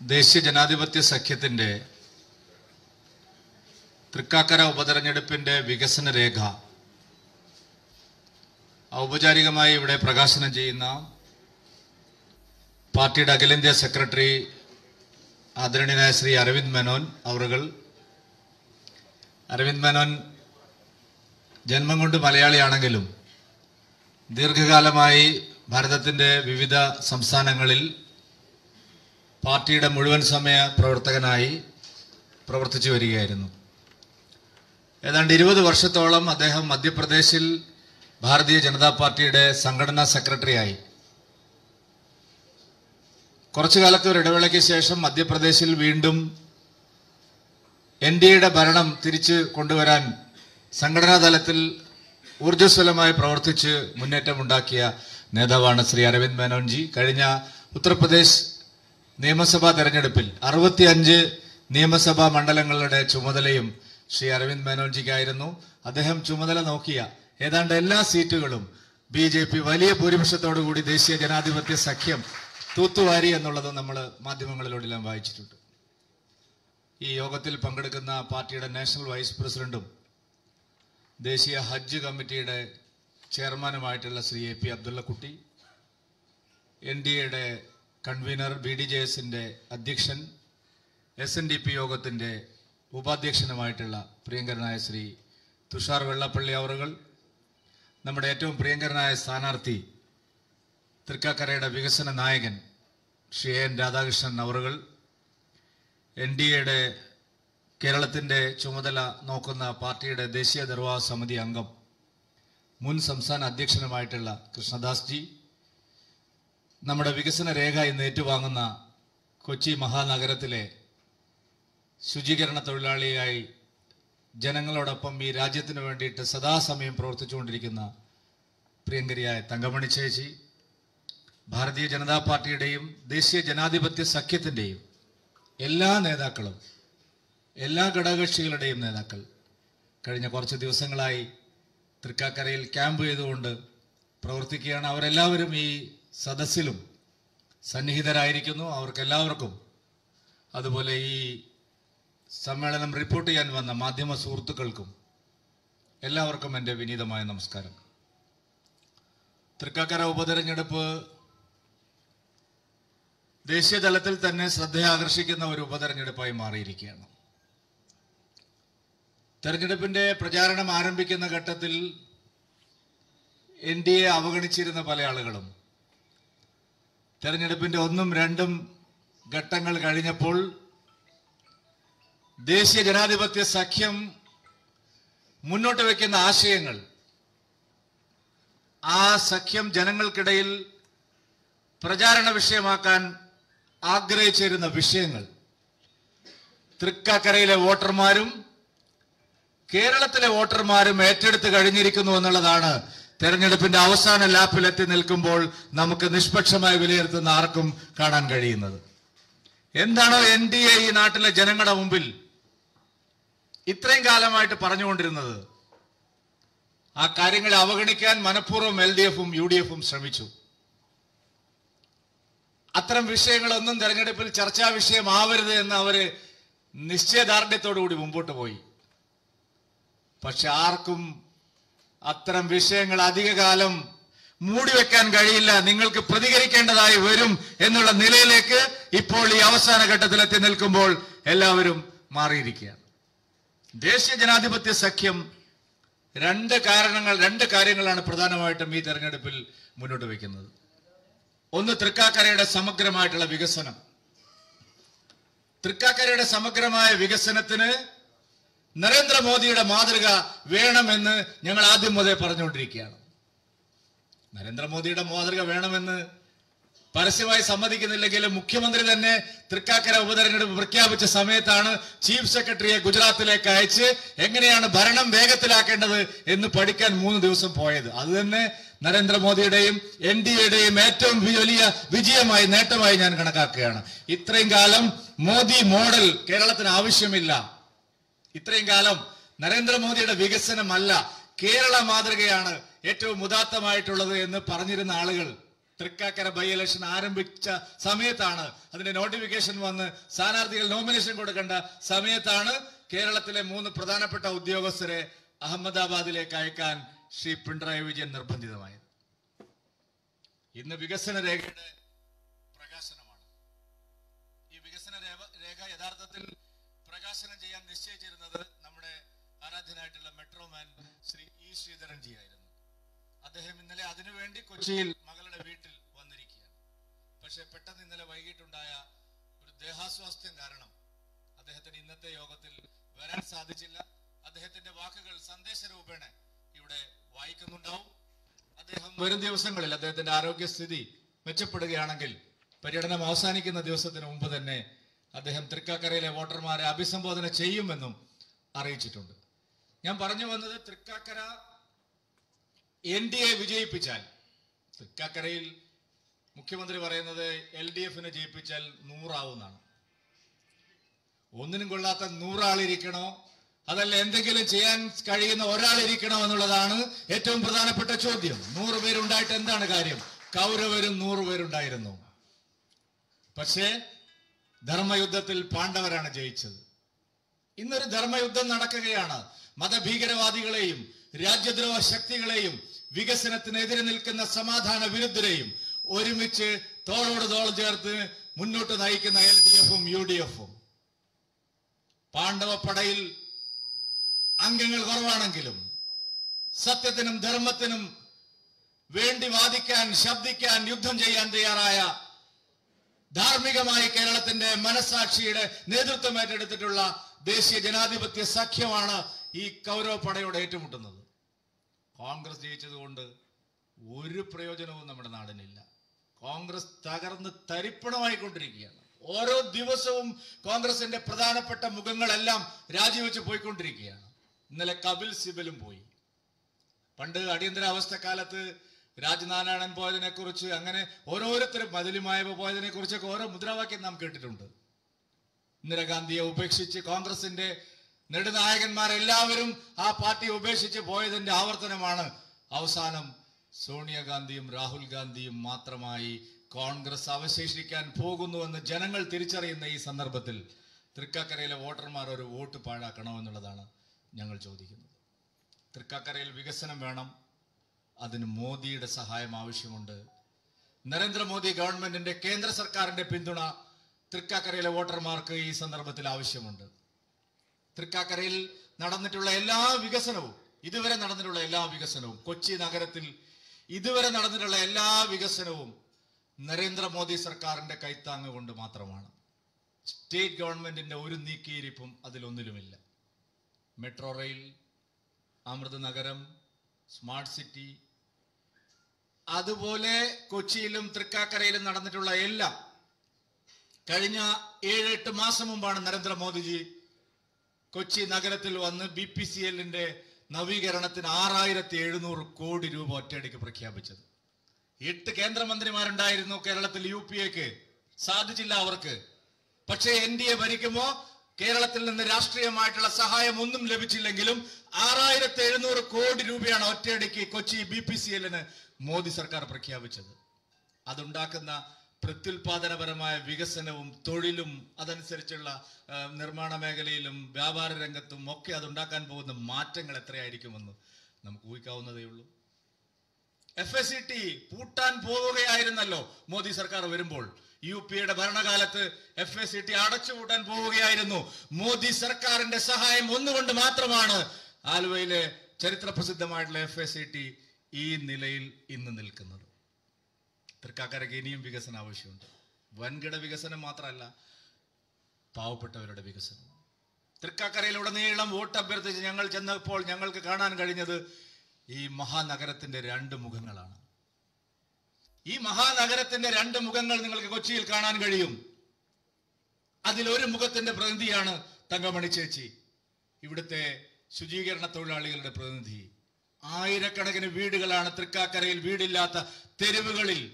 ദേശീയ ജനാധിപത്യ സഖ്യത്തിന്റെ തൃക്കാക്കര ഉപതെരഞ്ഞെടുപ്പിന്റെ വികസന രേഖ ഔപചാരികമായി ഇവിടെ പ്രകാശനം ചെയ്യുന്ന പാർട്ടിയുടെ അഖിലേന്ത്യാ സെക്രട്ടറി ആദരണീയനായ ശ്രീ അരവിന്ദ് മേനോൻ അവറുകൾ അരവിന്ദ് മേനോൻ ജന്മം കൊണ്ട് മലയാളിയാണെങ്കിലും ദീർഘകാലമായി ഭാരതത്തിന്റെ വിവിധ സംസ്ഥാനങ്ങളിൽ പാർട്ടിയുടെ മുഴുവൻ സമയ പ്രവർത്തകനായി പ്രവർത്തിച്ചു വരികയായിരുന്നു ഏതാണ്ട് ഇരുപത് വർഷത്തോളം അദ്ദേഹം മധ്യപ്രദേശിൽ ഭാരതീയ ജനതാ പാർട്ടിയുടെ സംഘടനാ സെക്രട്ടറിയായി കുറച്ചു കാലത്തെ ഒരു ഇടവേളയ്ക്ക് ശേഷം മധ്യപ്രദേശിൽ വീണ്ടും എൻ ഡി എയുടെ ഭരണം തിരിച്ചു കൊണ്ടുവരാൻ സംഘടനാ തലത്തിൽ ഊർജ്ജസ്വലമായി പ്രവർത്തിച്ച് മുന്നേറ്റമുണ്ടാക്കിയ നേതാവാണ് ശ്രീ അരവിന്ദ് മേനോൻജി കഴിഞ്ഞ ഉത്തർപ്രദേശ് നിയമസഭാ തെരഞ്ഞെടുപ്പിൽ അറുപത്തിയഞ്ച് നിയമസഭാ മണ്ഡലങ്ങളുടെ ചുമതലയും ശ്രീ അരവിന്ദ് മേനോൻജിക്കായിരുന്നു അദ്ദേഹം ചുമതല നോക്കിയ ഏതാണ്ട് എല്ലാ സീറ്റുകളും ബി ജെ പി വലിയ ഭൂരിപക്ഷത്തോടുകൂടി ദേശീയ ജനാധിപത്യ സഖ്യം തൂത്തുവാരി എന്നുള്ളത് നമ്മൾ മാധ്യമങ്ങളിലൂടെല്ലാം വായിച്ചിട്ടുണ്ട് ഈ യോഗത്തിൽ പങ്കെടുക്കുന്ന പാർട്ടിയുടെ നാഷണൽ വൈസ് പ്രസിഡന്റും ദേശീയ ഹജ്ജ് കമ്മിറ്റിയുടെ ചെയർമാനുമായിട്ടുള്ള Shri A P Abdullakutty N D എയുടെ കൺവീനർ ബി ഡി ജെ എസിന്റെ അധ്യക്ഷൻ എസ് എൻ ഡി പി യോഗത്തിന്റെ ഉപാധ്യക്ഷനുമായിട്ടുള്ള പ്രിയങ്കരനായ ശ്രീ തുഷാർ വെള്ളപ്പള്ളി അവറുകൾ നമ്മുടെ ഏറ്റവും പ്രിയങ്കരനായ സ്ഥാനാർത്ഥി തൃക്കാക്കരയുടെ വികസന നായകൻ ശ്രീ എൻ രാധാകൃഷ്ണൻ അവറുകൾ എൻ ഡി എയുടെ കേരളത്തിന്റെ ചുമതല നോക്കുന്ന പാർട്ടിയുടെ ദേശീയ നിർവാഹക സമിതി അംഗം മുൻ സംസ്ഥാന അധ്യക്ഷനുമായിട്ടുള്ള കൃഷ്ണദാസ് ജി നമ്മുടെ വികസന രേഖ ഇന്ന് ഏറ്റുവാങ്ങുന്ന കൊച്ചി മഹാനഗരത്തിലെ ശുചീകരണ തൊഴിലാളിയായി ജനങ്ങളോടൊപ്പം ഈ രാജ്യത്തിന് വേണ്ടിയിട്ട് സദാസമയം പ്രവർത്തിച്ചുകൊണ്ടിരിക്കുന്ന പ്രിയങ്കരിയായ തങ്കമണി ചേച്ചി ഭാരതീയ ജനതാ പാർട്ടിയുടെയും ദേശീയ ജനാധിപത്യ സഖ്യത്തിൻ്റെയും എല്ലാ നേതാക്കളും എല്ലാ ഘടകകക്ഷികളുടെയും നേതാക്കൾ കഴിഞ്ഞ കുറച്ച് ദിവസങ്ങളായി തൃക്കാക്കരയിൽ ക്യാമ്പ് ചെയ്തുകൊണ്ട് പ്രവർത്തിക്കുകയാണ് അവരെല്ലാവരും ഈ സദസ്സിലും സന്നിഹിതരായിരിക്കുന്നു അവർക്കെല്ലാവർക്കും അതുപോലെ ഈ സമ്മേളനം റിപ്പോർട്ട് ചെയ്യാൻ വന്ന മാധ്യമ സുഹൃത്തുക്കൾക്കും എല്ലാവർക്കും എൻ്റെ വിനീതമായ നമസ്കാരം തൃക്കാക്കര ഉപതെരഞ്ഞെടുപ്പ് ദേശീയ തലത്തിൽ തന്നെ ശ്രദ്ധയാകർഷിക്കുന്ന ഒരു ഉപതെരഞ്ഞെടുപ്പായി മാറിയിരിക്കുകയാണ് തെരഞ്ഞെടുപ്പിന്റെ പ്രചാരണം ആരംഭിക്കുന്ന ഘട്ടത്തിൽ എൻ ഡി എ അവഗണിച്ചിരുന്ന പല ആളുകളും തെരഞ്ഞെടുപ്പിന്റെ ഒന്നും രണ്ടും ഘട്ടങ്ങൾ കഴിഞ്ഞപ്പോൾ ദേശീയ ജനാധിപത്യ സഖ്യം മുന്നോട്ട് വയ്ക്കുന്ന ആശയങ്ങൾ ആ സഖ്യം ജനങ്ങൾക്കിടയിൽ പ്രചാരണ വിഷയമാക്കാൻ ആഗ്രഹിച്ചിരുന്ന വിഷയങ്ങൾ തൃക്കാക്കരയിലെ വോട്ടർമാരും കേരളത്തിലെ വോട്ടർമാരും ഏറ്റെടുത്ത് കഴിഞ്ഞിരിക്കുന്നു എന്നുള്ളതാണ് തെരഞ്ഞെടുപ്പിന്റെ അവസാന ലാപ്പിൽ എത്തി നിൽക്കുമ്പോൾ നമുക്ക് നിഷ്പക്ഷമായി വിലയിരുത്തുന്ന ആർക്കും കാണാൻ കഴിയുന്നത് എന്താണോ എൻ ഡി എ ഈ നാട്ടിലെ ജനങ്ങളുടെ മുമ്പിൽ ഇത്രയും കാലമായിട്ട് പറഞ്ഞുകൊണ്ടിരുന്നത് ആ കാര്യങ്ങളെ അവഗണിക്കാൻ മനഃപൂർവ്വം എൽ ഡി എഫും യു ഡി എഫും ശ്രമിച്ചു അത്തരം വിഷയങ്ങളൊന്നും തെരഞ്ഞെടുപ്പിൽ ചർച്ചാ വിഷയമാവരുത് എന്ന് അവര് നിശ്ചയദാർഢ്യത്തോടുകൂടി മുമ്പോട്ട് പോയി പക്ഷെ ആർക്കും അത്തരം വിഷയങ്ങൾ അധികകാലം മൂടിവെക്കാൻ കഴിയില്ല നിങ്ങൾക്ക് പ്രതികരിക്കേണ്ടതായി വരും എന്നുള്ള നിലയിലേക്ക് ഇപ്പോൾ ഈ അവസാന ഘട്ടത്തിൽ എത്തി നിൽക്കുമ്പോൾ എല്ലാവരും മാറിയിരിക്കുകയാണ് ദേശീയ ജനാധിപത്യ സഖ്യം രണ്ട് കാരണങ്ങൾ രണ്ട് കാര്യങ്ങളാണ് പ്രധാനമായിട്ടും ഈ തെരഞ്ഞെടുപ്പിൽ മുന്നോട്ട് വയ്ക്കുന്നത് ഒന്ന് തൃക്കാക്കരയുടെ സമഗ്രമായിട്ടുള്ള വികസനം തൃക്കാക്കരയുടെ സമഗ്രമായ വികസനത്തിന് നരേന്ദ്രമോദിയുടെ മാതൃക വേണമെന്ന് ഞങ്ങൾ ആദ്യം മുതലേ പറഞ്ഞുകൊണ്ടിരിക്കുകയാണ് നരേന്ദ്രമോദിയുടെ മാതൃക വേണമെന്ന് പരസ്യമായി സമ്മതിക്കുന്നില്ലെങ്കിലും മുഖ്യമന്ത്രി തന്നെ തൃക്കാക്കര ഉപതെരഞ്ഞെടുപ്പ് പ്രഖ്യാപിച്ച സമയത്താണ് ചീഫ് സെക്രട്ടറിയെ ഗുജറാത്തിലേക്ക് അയച്ച് എങ്ങനെയാണ് ഭരണം വേഗത്തിലാക്കേണ്ടത് എന്ന് പഠിക്കാൻ മൂന്ന് ദിവസം പോയത് അത് തന്നെ നരേന്ദ്രമോദിയുടെയും എൻ ഡി എയുടെയും ഏറ്റവും വലിയ വിജയമായി നേട്ടമായി ഞാൻ കണക്കാക്കുകയാണ് ഇത്രയും കാലം മോദി മോഡൽ കേരളത്തിന് ആവശ്യമില്ല ഇത്രയും കാലം നരേന്ദ്രമോദിയുടെ വികസനമല്ല കേരള മാതൃകയാണ് ഏറ്റവും ഉദാത്തമായിട്ടുള്ളത് എന്ന് പറഞ്ഞിരുന്ന ആളുകൾ തൃക്കാക്കര ബൈ ഇലക്ഷൻ ആരംഭിച്ച സമയത്താണ് അതിന്റെ നോട്ടിഫിക്കേഷൻ വന്ന് സ്ഥാനാർത്ഥികൾ നോമിനേഷൻ കൊടുക്കേണ്ട സമയത്താണ് കേരളത്തിലെ മൂന്ന് പ്രധാനപ്പെട്ട ഉദ്യോഗസ്ഥരെ അഹമ്മദാബാദിലേക്ക് അയക്കാൻ ശ്രീ പിണറായി വിജയൻ നിർബന്ധിതമായത് ഇന്ന് വികസന രേഖയുടെ പ്രകാശനമാണ് ഈ വികസന രേഖ രേഖ യഥാർത്ഥത്തിൽ പ്രകാശനം ചെയ്യാൻ നിശ്ചയിച്ചിരുന്നത് നമ്മുടെ ആരാധ്യനായിട്ടുള്ള മെട്രോമാൻ ശ്രീ ഇ ശ്രീധരൻ ജി ആയിരുന്നു അദ്ദേഹം ഇന്നലെ അതിനുവേണ്ടി കൊച്ചിയിൽ മകളുടെ വീട്ടിൽ വന്നിരിക്കുകയാണ് പക്ഷെ പെട്ടെന്ന് ഇന്നലെ വൈകിട്ടുണ്ടായ ഒരു ദേഹാസ്വാസ്ഥ്യം കാരണം അദ്ദേഹത്തിന് ഇന്നത്തെ യോഗത്തിൽ വരാൻ സാധിച്ചില്ല അദ്ദേഹത്തിന്റെ വാക്കുകൾ സന്ദേശരൂപേണ ഇവിടെ വായിക്കുന്നുണ്ടാവും അദ്ദേഹം വരും ദിവസങ്ങളിൽ അദ്ദേഹത്തിന്റെ ആരോഗ്യസ്ഥിതി മെച്ചപ്പെടുകയാണെങ്കിൽ പര്യടനം അവസാനിക്കുന്ന ദിവസത്തിന് മുമ്പ് തന്നെ അദ്ദേഹം തൃക്കാക്കരയിലെ വോട്ടർമാരെ അഭിസംബോധന ചെയ്യുമെന്നും അറിയിച്ചിട്ടുണ്ട് ഞാൻ പറഞ്ഞു വന്നത് തൃക്കാക്കര എൻ ഡി എ വിജയിപ്പിച്ചാൽ തൃക്കാക്കരയിൽ മുഖ്യമന്ത്രി പറയുന്നത് എൽ ഡി എഫിനെ ജയിപ്പിച്ചാൽ നൂറാവുന്നാണ് ഒന്നിനും കൊള്ളാത്ത നൂറാളിരിക്കണോ അതല്ല എന്തെങ്കിലും ചെയ്യാൻ കഴിയുന്ന ഒരാളിരിക്കണോ എന്നുള്ളതാണ് ഏറ്റവും പ്രധാനപ്പെട്ട ചോദ്യം നൂറ് പേരുണ്ടായിട്ട് എന്താണ് കാര്യം കൗരവരും നൂറ് പേരുണ്ടായിരുന്നു പക്ഷേ ധർമ്മയുദ്ധത്തിൽ പാണ്ഡവരാണ് ജയിച്ചത് ഇന്നൊരു ധർമ്മയുദ്ധം നടക്കുകയാണ് മതഭീകരവാദികളെയും രാജ്യദ്രോഹ ശക്തികളെയും വികസനത്തിനെതിരെ നിൽക്കുന്ന സമാധാന വിരുദ്ധരെയും ഒരുമിച്ച് തോളോട് തോൾ ചേർത്ത് മുന്നോട്ട് നയിക്കുന്ന എൽ ഡി എഫും യു ഡി എഫും പാണ്ഡവപ്പടയിൽ അംഗങ്ങൾ കുറവാണെങ്കിലും സത്യത്തിനും ധർമ്മത്തിനും വേണ്ടി വാദിക്കാൻ ശബ്ദിക്കാൻ യുദ്ധം ചെയ്യാൻ തയ്യാറായ ധാർമ്മികമായി കേരളത്തിന്റെ മനസാക്ഷിയുടെ നേതൃത്വം ഏറ്റെടുത്തിട്ടുള്ള ദേശീയ ജനാധിപത്യ സഖ്യമാണ് ഈ കൗരവ പടയോട് ഏറ്റുമുട്ടുന്നത് കോൺഗ്രസ് ജയിച്ചതുകൊണ്ട് ഒരു പ്രയോജനവും നമ്മുടെ നാടിനില്ല കോൺഗ്രസ് തകർന്ന് തരിപ്പണമായിക്കൊണ്ടിരിക്കുകയാണ് ഓരോ ദിവസവും കോൺഗ്രസിന്റെ പ്രധാനപ്പെട്ട മുഖങ്ങളെല്ലാം രാജിവെച്ച് പോയിക്കൊണ്ടിരിക്കുകയാണ് ഇന്നലെ കപിൽ സിബലും പോയി പണ്ട് അടിയന്തരാവസ്ഥ കാലത്ത് രാജ്നാരായണൻ പോയതിനെ കുറിച്ച് അങ്ങനെ ഓരോരുത്തരും മതിലുമായവ പോയതിനെ കുറിച്ചൊക്കെ ഓരോ മുദ്രാവാക്യം നാം കേട്ടിട്ടുണ്ട് ഇന്ദിരാഗാന്ധിയെ ഉപേക്ഷിച്ച് കോൺഗ്രസിന്റെ നെടുനായകന്മാരെല്ലാവരും ആ പാർട്ടി ഉപേക്ഷിച്ച് പോയതിന്റെ ആവർത്തനമാണ് അവസാനം സോണിയാഗാന്ധിയും രാഹുൽ ഗാന്ധിയും മാത്രമായി കോൺഗ്രസ് അവശേഷിക്കാൻ പോകുന്നുവെന്ന് ജനങ്ങൾ തിരിച്ചറിയുന്ന ഈ സന്ദർഭത്തിൽ തൃക്കാക്കരയിലെ വോട്ടർമാർ ഒരു വോട്ട് പാഴാക്കണോ എന്നുള്ളതാണ് ഞങ്ങൾ ചോദിക്കുന്നത് തൃക്കാക്കരയിൽ വികസനം വേണം അതിന് മോദിയുടെ സഹായം ആവശ്യമുണ്ട് നരേന്ദ്രമോദി ഗവൺമെന്റിന്റെ കേന്ദ്ര സർക്കാരിന്റെ പിന്തുണ തൃക്കാക്കരയിലെ വോട്ടർമാർക്ക് ഈ സന്ദർഭത്തിൽ ആവശ്യമുണ്ട് തൃക്കാക്കരയിൽ നടന്നിട്ടുള്ള എല്ലാ വികസനവും ഇതുവരെ നടന്നിട്ടുള്ള എല്ലാ വികസനവും കൊച്ചി നഗരത്തിൽ ഇതുവരെ നടന്നിട്ടുള്ള എല്ലാ വികസനവും നരേന്ദ്രമോദി സർക്കാരിന്റെ കൈത്താങ്ങ് കൊണ്ട് മാത്രമാണ് സ്റ്റേറ്റ് ഗവൺമെന്റിന്റെ ഒരു നീക്കിയിരിപ്പും അതിലൊന്നിലുമില്ല മെട്രോ റെയിൽ അമൃത് നഗരം സ്മാർട്ട് സിറ്റി അതുപോലെ കൊച്ചിയിലും തൃക്കാക്കരയിലും നടന്നിട്ടുള്ള എല്ലാം കഴിഞ്ഞ ഏഴെട്ട് മാസം മുമ്പാണ് നരേന്ദ്രമോദിജി കൊച്ചി നഗരത്തിൽ വന്ന് ബി പി സി എല്ലിന്റെ നവീകരണത്തിന് ആറായിരത്തി എഴുന്നൂറ് കോടി രൂപ ഒറ്റയടിക്ക് പ്രഖ്യാപിച്ചത് എട്ട് കേന്ദ്രമന്ത്രിമാരുണ്ടായിരുന്നു കേരളത്തിൽ യു പി എക്ക് സാധിച്ചില്ല അവർക്ക് പക്ഷേ എൻ ഡി എ ഭരിക്കുമ്പോ കേരളത്തിൽ നിന്ന് രാഷ്ട്രീയമായിട്ടുള്ള സഹായം ഒന്നും ലഭിച്ചില്ലെങ്കിലും ആറായിരത്തി എഴുന്നൂറ് കോടി രൂപയാണ് ഒറ്റയടിക്ക് കൊച്ചി ബി പി സി എല്ലിന് മോദി സർക്കാർ പ്രഖ്യാപിച്ചത് അതുണ്ടാക്കുന്ന പ്രത്യുൽപാദനപരമായ വികസനവും തൊഴിലും അതനുസരിച്ചുള്ള ആ, നിർമ്മാണ മേഖലയിലും വ്യാപാര രംഗത്തും ഒക്കെ അതുണ്ടാക്കാൻ പോകുന്ന മാറ്റങ്ങൾ എത്രയായിരിക്കുമെന്ന് നമുക്ക് ഊഹിക്കാവുന്നതേ ഉള്ളൂ എഫ് എസ് സി ടി പൂട്ടാൻ പോവുകയായിരുന്നല്ലോ മോദി സർക്കാർ വരുമ്പോൾ യു പിയുടെ ഭരണകാലത്ത് എഫ് എസ് സി ടി അടച്ചുപൂട്ടാൻ പോവുകയായിരുന്നു മോദി സർക്കാരിന്റെ സഹായം ഒന്നുകൊണ്ട് മാത്രമാണ് ആലുവയിലെ ചരിത്ര പ്രസിദ്ധമായിട്ടുള്ള എഫ് എസ് സി ടി ഈ നിലയിൽ ഇന്ന് നിൽക്കുന്നത് തൃക്കാക്കരയ്ക്ക് ഇനിയും വികസനം ആവശ്യമുണ്ട് വൻകിട വികസനം മാത്രമല്ല പാവപ്പെട്ടവരുടെ വികസനം തൃക്കാക്കരയിലുടനീളം വോട്ട് അഭ്യർത്ഥിച്ച് ഞങ്ങൾ ചെന്നപ്പോൾ ഞങ്ങൾക്ക് കാണാൻ കഴിഞ്ഞത് ഈ മഹാനഗരത്തിന്റെ രണ്ട് മുഖങ്ങളാണ് ഈ മഹാനഗരത്തിന്റെ രണ്ട് മുഖങ്ങൾ നിങ്ങൾക്ക് കൊച്ചിയിൽ കാണാൻ കഴിയും അതിലൊരു മുഖത്തിന്റെ പ്രതിനിധിയാണ് തങ്കമണി ചേച്ചി ഇവിടുത്തെ ശുചീകരണ തൊഴിലാളികളുടെ പ്രതിനിധി ആയിരക്കണക്കിന് വീടുകളാണ് തൃക്കാക്കരയിൽ വീടില്ലാത്ത തെരുവുകളിൽ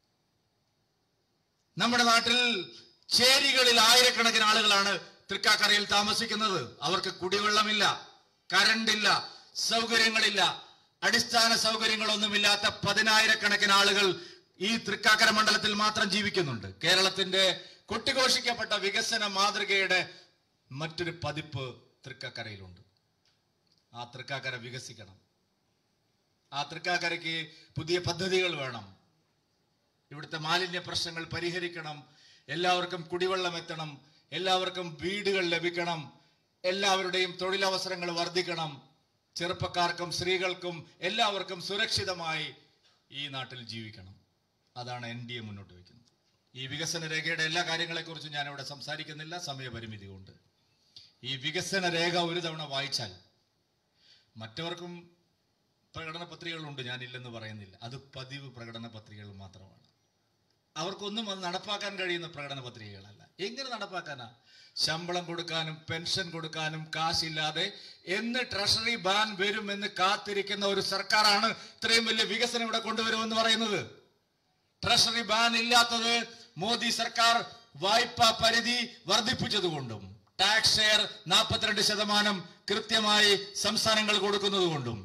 നമ്മുടെ നാട്ടിൽ ചേരികളിൽ ആയിരക്കണക്കിന് ആളുകളാണ് തൃക്കാക്കരയിൽ താമസിക്കുന്നത് അവർക്ക് കുടിവെള്ളമില്ല കരണ്ടില്ല സൗകര്യങ്ങളില്ല അടിസ്ഥാന സൗകര്യങ്ങളൊന്നുമില്ലാത്ത പതിനായിരക്കണക്കിന് ആളുകൾ ഈ തൃക്കാക്കര മണ്ഡലത്തിൽ മാത്രം ജീവിക്കുന്നുണ്ട് കേരളത്തിന്റെ കൊട്ടിഘോഷിക്കപ്പെട്ട വികസന മാതൃകയുടെ മറ്റൊരു പതിപ്പ് തൃക്കാക്കരയിലുണ്ട് ആ തൃക്കാക്കര വികസിക്കണം ആ തൃക്കാക്കരയ്ക്ക് പുതിയ പദ്ധതികൾ വേണം ഇവിടുത്തെ മാലിന്യ പ്രശ്നങ്ങൾ പരിഹരിക്കണം എല്ലാവർക്കും കുടിവെള്ളം എത്തണം എല്ലാവർക്കും വീടുകൾ ലഭിക്കണം എല്ലാവരുടെയും തൊഴിലവസരങ്ങൾ വർദ്ധിക്കണം ചെറുപ്പക്കാർക്കും സ്ത്രീകൾക്കും എല്ലാവർക്കും സുരക്ഷിതമായി ഈ നാട്ടിൽ ജീവിക്കണം അതാണ് എൻ ഡി എ മുന്നോട്ട് വയ്ക്കുന്നത് ഈ വികസന രേഖയുടെ എല്ലാ കാര്യങ്ങളെക്കുറിച്ചും ഞാനിവിടെ സംസാരിക്കുന്നില്ല സമയപരിമിതി കൊണ്ട് ഈ വികസന രേഖ ഒരു തവണ വായിച്ചാൽ മറ്റവർക്കും പ്രകടന പത്രികകളുണ്ട് ഞാനില്ലെന്ന് പറയുന്നില്ല അത് പതിവ് പ്രകടന പത്രികകൾ മാത്രമാണ് അവർക്കൊന്നും അത് നടപ്പാക്കാൻ കഴിയുന്ന പ്രകടന പത്രികകളല്ല എങ്ങനെ നടപ്പാക്കാനാ ശമ്പളം കൊടുക്കാനും പെൻഷൻ കൊടുക്കാനും കാശില്ലാതെ എന്ന് ട്രഷറി ബാൻ വരുമെന്ന് കാത്തിരിക്കുന്ന ഒരു സർക്കാരാണ് ഇത്രയും വലിയ വികസനം ഇവിടെ കൊണ്ടുവരുമെന്ന് പറയുന്നത് ട്രഷറി ബാൻ ഇല്ലാത്തത് മോദി സർക്കാർ വായ്പാ പരിധി വർദ്ധിപ്പിച്ചതുകൊണ്ടും ടാക്സ് ഷെയർ നാൽപ്പത്തിരണ്ട് ശതമാനം കൃത്യമായി സംസ്ഥാനങ്ങൾ കൊടുക്കുന്നതുകൊണ്ടും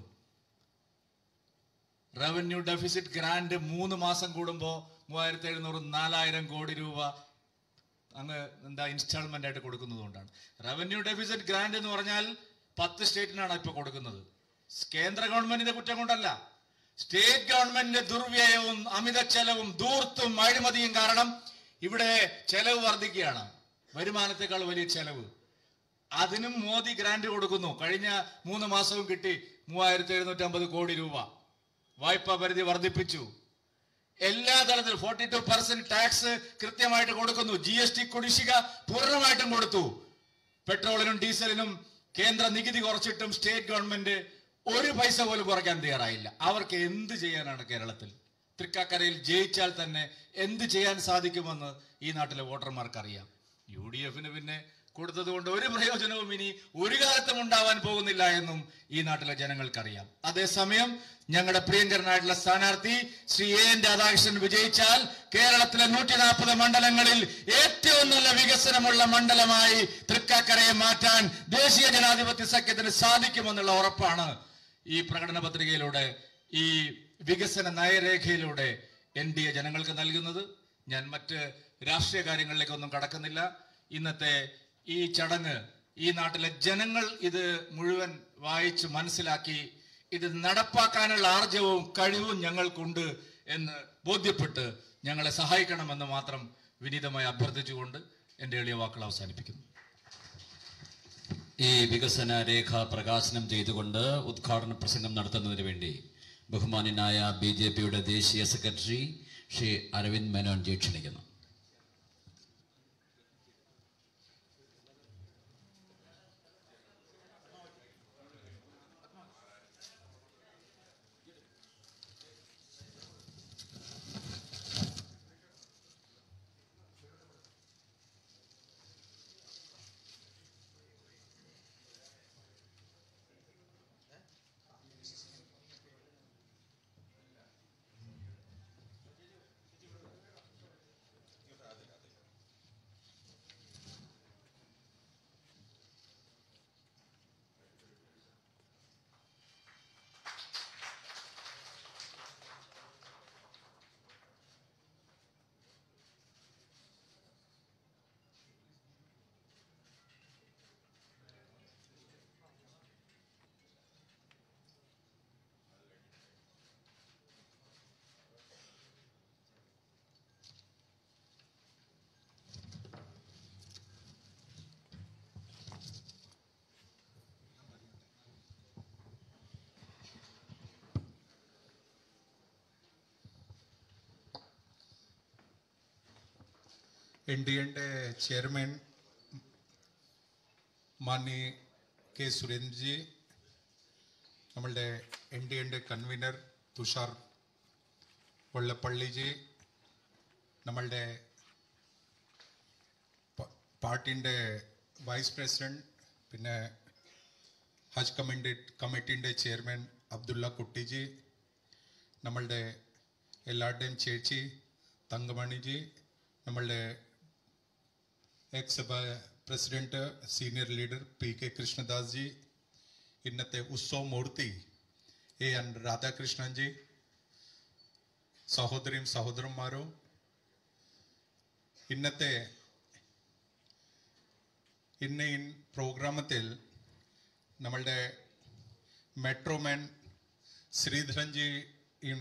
റവന്യൂ ഡെഫിസിറ്റ് ഗ്രാന്റ് മൂന്ന് മാസം കൂടുമ്പോൾ മൂവായിരത്തി എഴുന്നൂറ് നാലായിരം കോടി രൂപ അങ്ങ് എന്താ ഇൻസ്റ്റാൾമെന്റ് ആയിട്ട് കൊടുക്കുന്നത് കൊണ്ടാണ് റവന്യൂ ഡെഫിസിറ്റ് ഗ്രാന്റ് എന്ന് പറഞ്ഞാൽ പത്ത് സ്റ്റേറ്റിനാണ് ഇപ്പൊ കൊടുക്കുന്നത് കേന്ദ്ര ഗവൺമെന്റിന്റെ കുറ്റം കൊണ്ടല്ല സ്റ്റേറ്റ് ഗവൺമെന്റിന്റെ ദുർവ്യയവും അമിത ചെലവും ദൂർത്തും അഴിമതിയും കാരണം ഇവിടെ ചെലവ് വർദ്ധിക്കുകയാണ് വരുമാനത്തെക്കാൾ വലിയ ചെലവ് അതിനും മോദി ഗ്രാന്റ് കൊടുക്കുന്നു കഴിഞ്ഞ മൂന്ന് മാസവും കിട്ടി മൂവായിരത്തി എഴുന്നൂറ്റി അമ്പത് കോടി രൂപ വായ്പാ പരിധി വർദ്ധിപ്പിച്ചു എല്ലാ തലത്തിലും ഫോർട്ടി ടു പെർസെന്റ് ടാക്സ് കൃത്യമായിട്ട് കൊടുക്കുന്നു ജി എസ് ടി കുടിശ്ശിക പൂർണ്ണമായിട്ടും കൊടുത്തു പെട്രോളിനും ഡീസലിനും കേന്ദ്ര നികുതി കുറച്ചിട്ടും സ്റ്റേറ്റ് ഗവൺമെന്റ് ഒരു പൈസ പോലും കുറയ്ക്കാൻ തയ്യാറായില്ല അവർക്ക് എന്ത് ചെയ്യാനാണ് കേരളത്തിൽ തൃക്കാക്കരയിൽ ജയിച്ചാൽ തന്നെ എന്ത് ചെയ്യാൻ സാധിക്കുമെന്ന് ഈ നാട്ടിലെ വോട്ടർമാർക്ക് അറിയാം യു ഡി എഫിന് പിന്നെ കൊടുത്തത് കൊണ്ട് ഒരു പ്രയോജനവും ഇനി ഒരു കാലത്തും ഉണ്ടാവാൻ പോകുന്നില്ല എന്നും ഈ നാട്ടിലെ ജനങ്ങൾക്കറിയാം അതേസമയം ഞങ്ങളുടെ പ്രിയങ്കരനായിട്ടുള്ള സ്ഥാനാർത്ഥി ശ്രീ എ എൻ രാധാകൃഷ്ണൻ വിജയിച്ചാൽ കേരളത്തിലെ നൂറ്റി നാൽപ്പത് മണ്ഡലങ്ങളിൽ ഏറ്റവും നല്ല വികസനമുള്ള മണ്ഡലമായി തൃക്കാക്കരയെ മാറ്റാൻ ദേശീയ ജനാധിപത്യ സഖ്യത്തിന് സാധിക്കുമെന്നുള്ള ഉറപ്പാണ് ഈ പ്രകടന പത്രികയിലൂടെ ഈ വികസന നയരേഖയിലൂടെ എൻ ഡി എ ജനങ്ങൾക്ക് നൽകുന്നത് ഞാൻ മറ്റ് രാഷ്ട്രീയ കാര്യങ്ങളിലേക്കൊന്നും കടക്കുന്നില്ല ഇന്നത്തെ ഈ ചടങ്ങ് ഈ നാട്ടിലെ ജനങ്ങൾ ഇത് മുഴുവൻ വായിച്ച് മനസ്സിലാക്കി ഇത് നടപ്പാക്കാനുള്ള ആർജവും കഴിവും ഞങ്ങൾക്കുണ്ട് എന്ന് ബോധ്യപ്പെട്ട് ഞങ്ങളെ സഹായിക്കണമെന്ന് മാത്രം വിനീതമായി അഭ്യർത്ഥിച്ചുകൊണ്ട് എൻ്റെ എളിയ വാക്കുകൾ അവസാനിപ്പിക്കുന്നു ഈ വികസന രേഖ പ്രകാശനം ചെയ്തുകൊണ്ട് ഉദ്ഘാടന പ്രസംഗം നടത്തുന്നതിന് വേണ്ടി ബഹുമാന്യനായ ബി ജെ പിയുടെ ദേശീയ സെക്രട്ടറി ശ്രീ അരവിന്ദ് മേനോൻജി ക്ഷണിക്കുന്നു എൻ ഡി എൻ്റെ ചെയർമാൻ മാന്യ കെ സുരേന്ദ്രജി നമ്മളുടെ എൻ ഡി എൻ്റെ കൺവീനർ തുഷാർ വെള്ളപ്പള്ളിജി നമ്മളുടെ പ- പാർട്ടിൻ്റെ വൈസ് പ്രസിഡന്റ് പിന്നെ ഹജ് കമ്മിറ്റി കമ്മിറ്റിൻ്റെ ചെയർമാൻ അബ്ദുള്ള കുട്ടിജി നമ്മളുടെ എല്ലാവരുടെയും ചേച്ചി തങ്കമണിജി നമ്മളുടെ എക്സ് സഭ president senior leader P K Krishnadas ji ഇന്നത്തെ ഉത്സവ മൂർത്തി എ എൻ രാധാകൃഷ്ണൻ ജി സഹോദരിയും സഹോദരന്മാരും ഇന്നത്തെ ഇന്ന് ഈ പ്രോഗ്രാമത്തിൽ നമ്മളുടെ മെട്രോമാൻ ശ്രീധരൻജി ഇൻ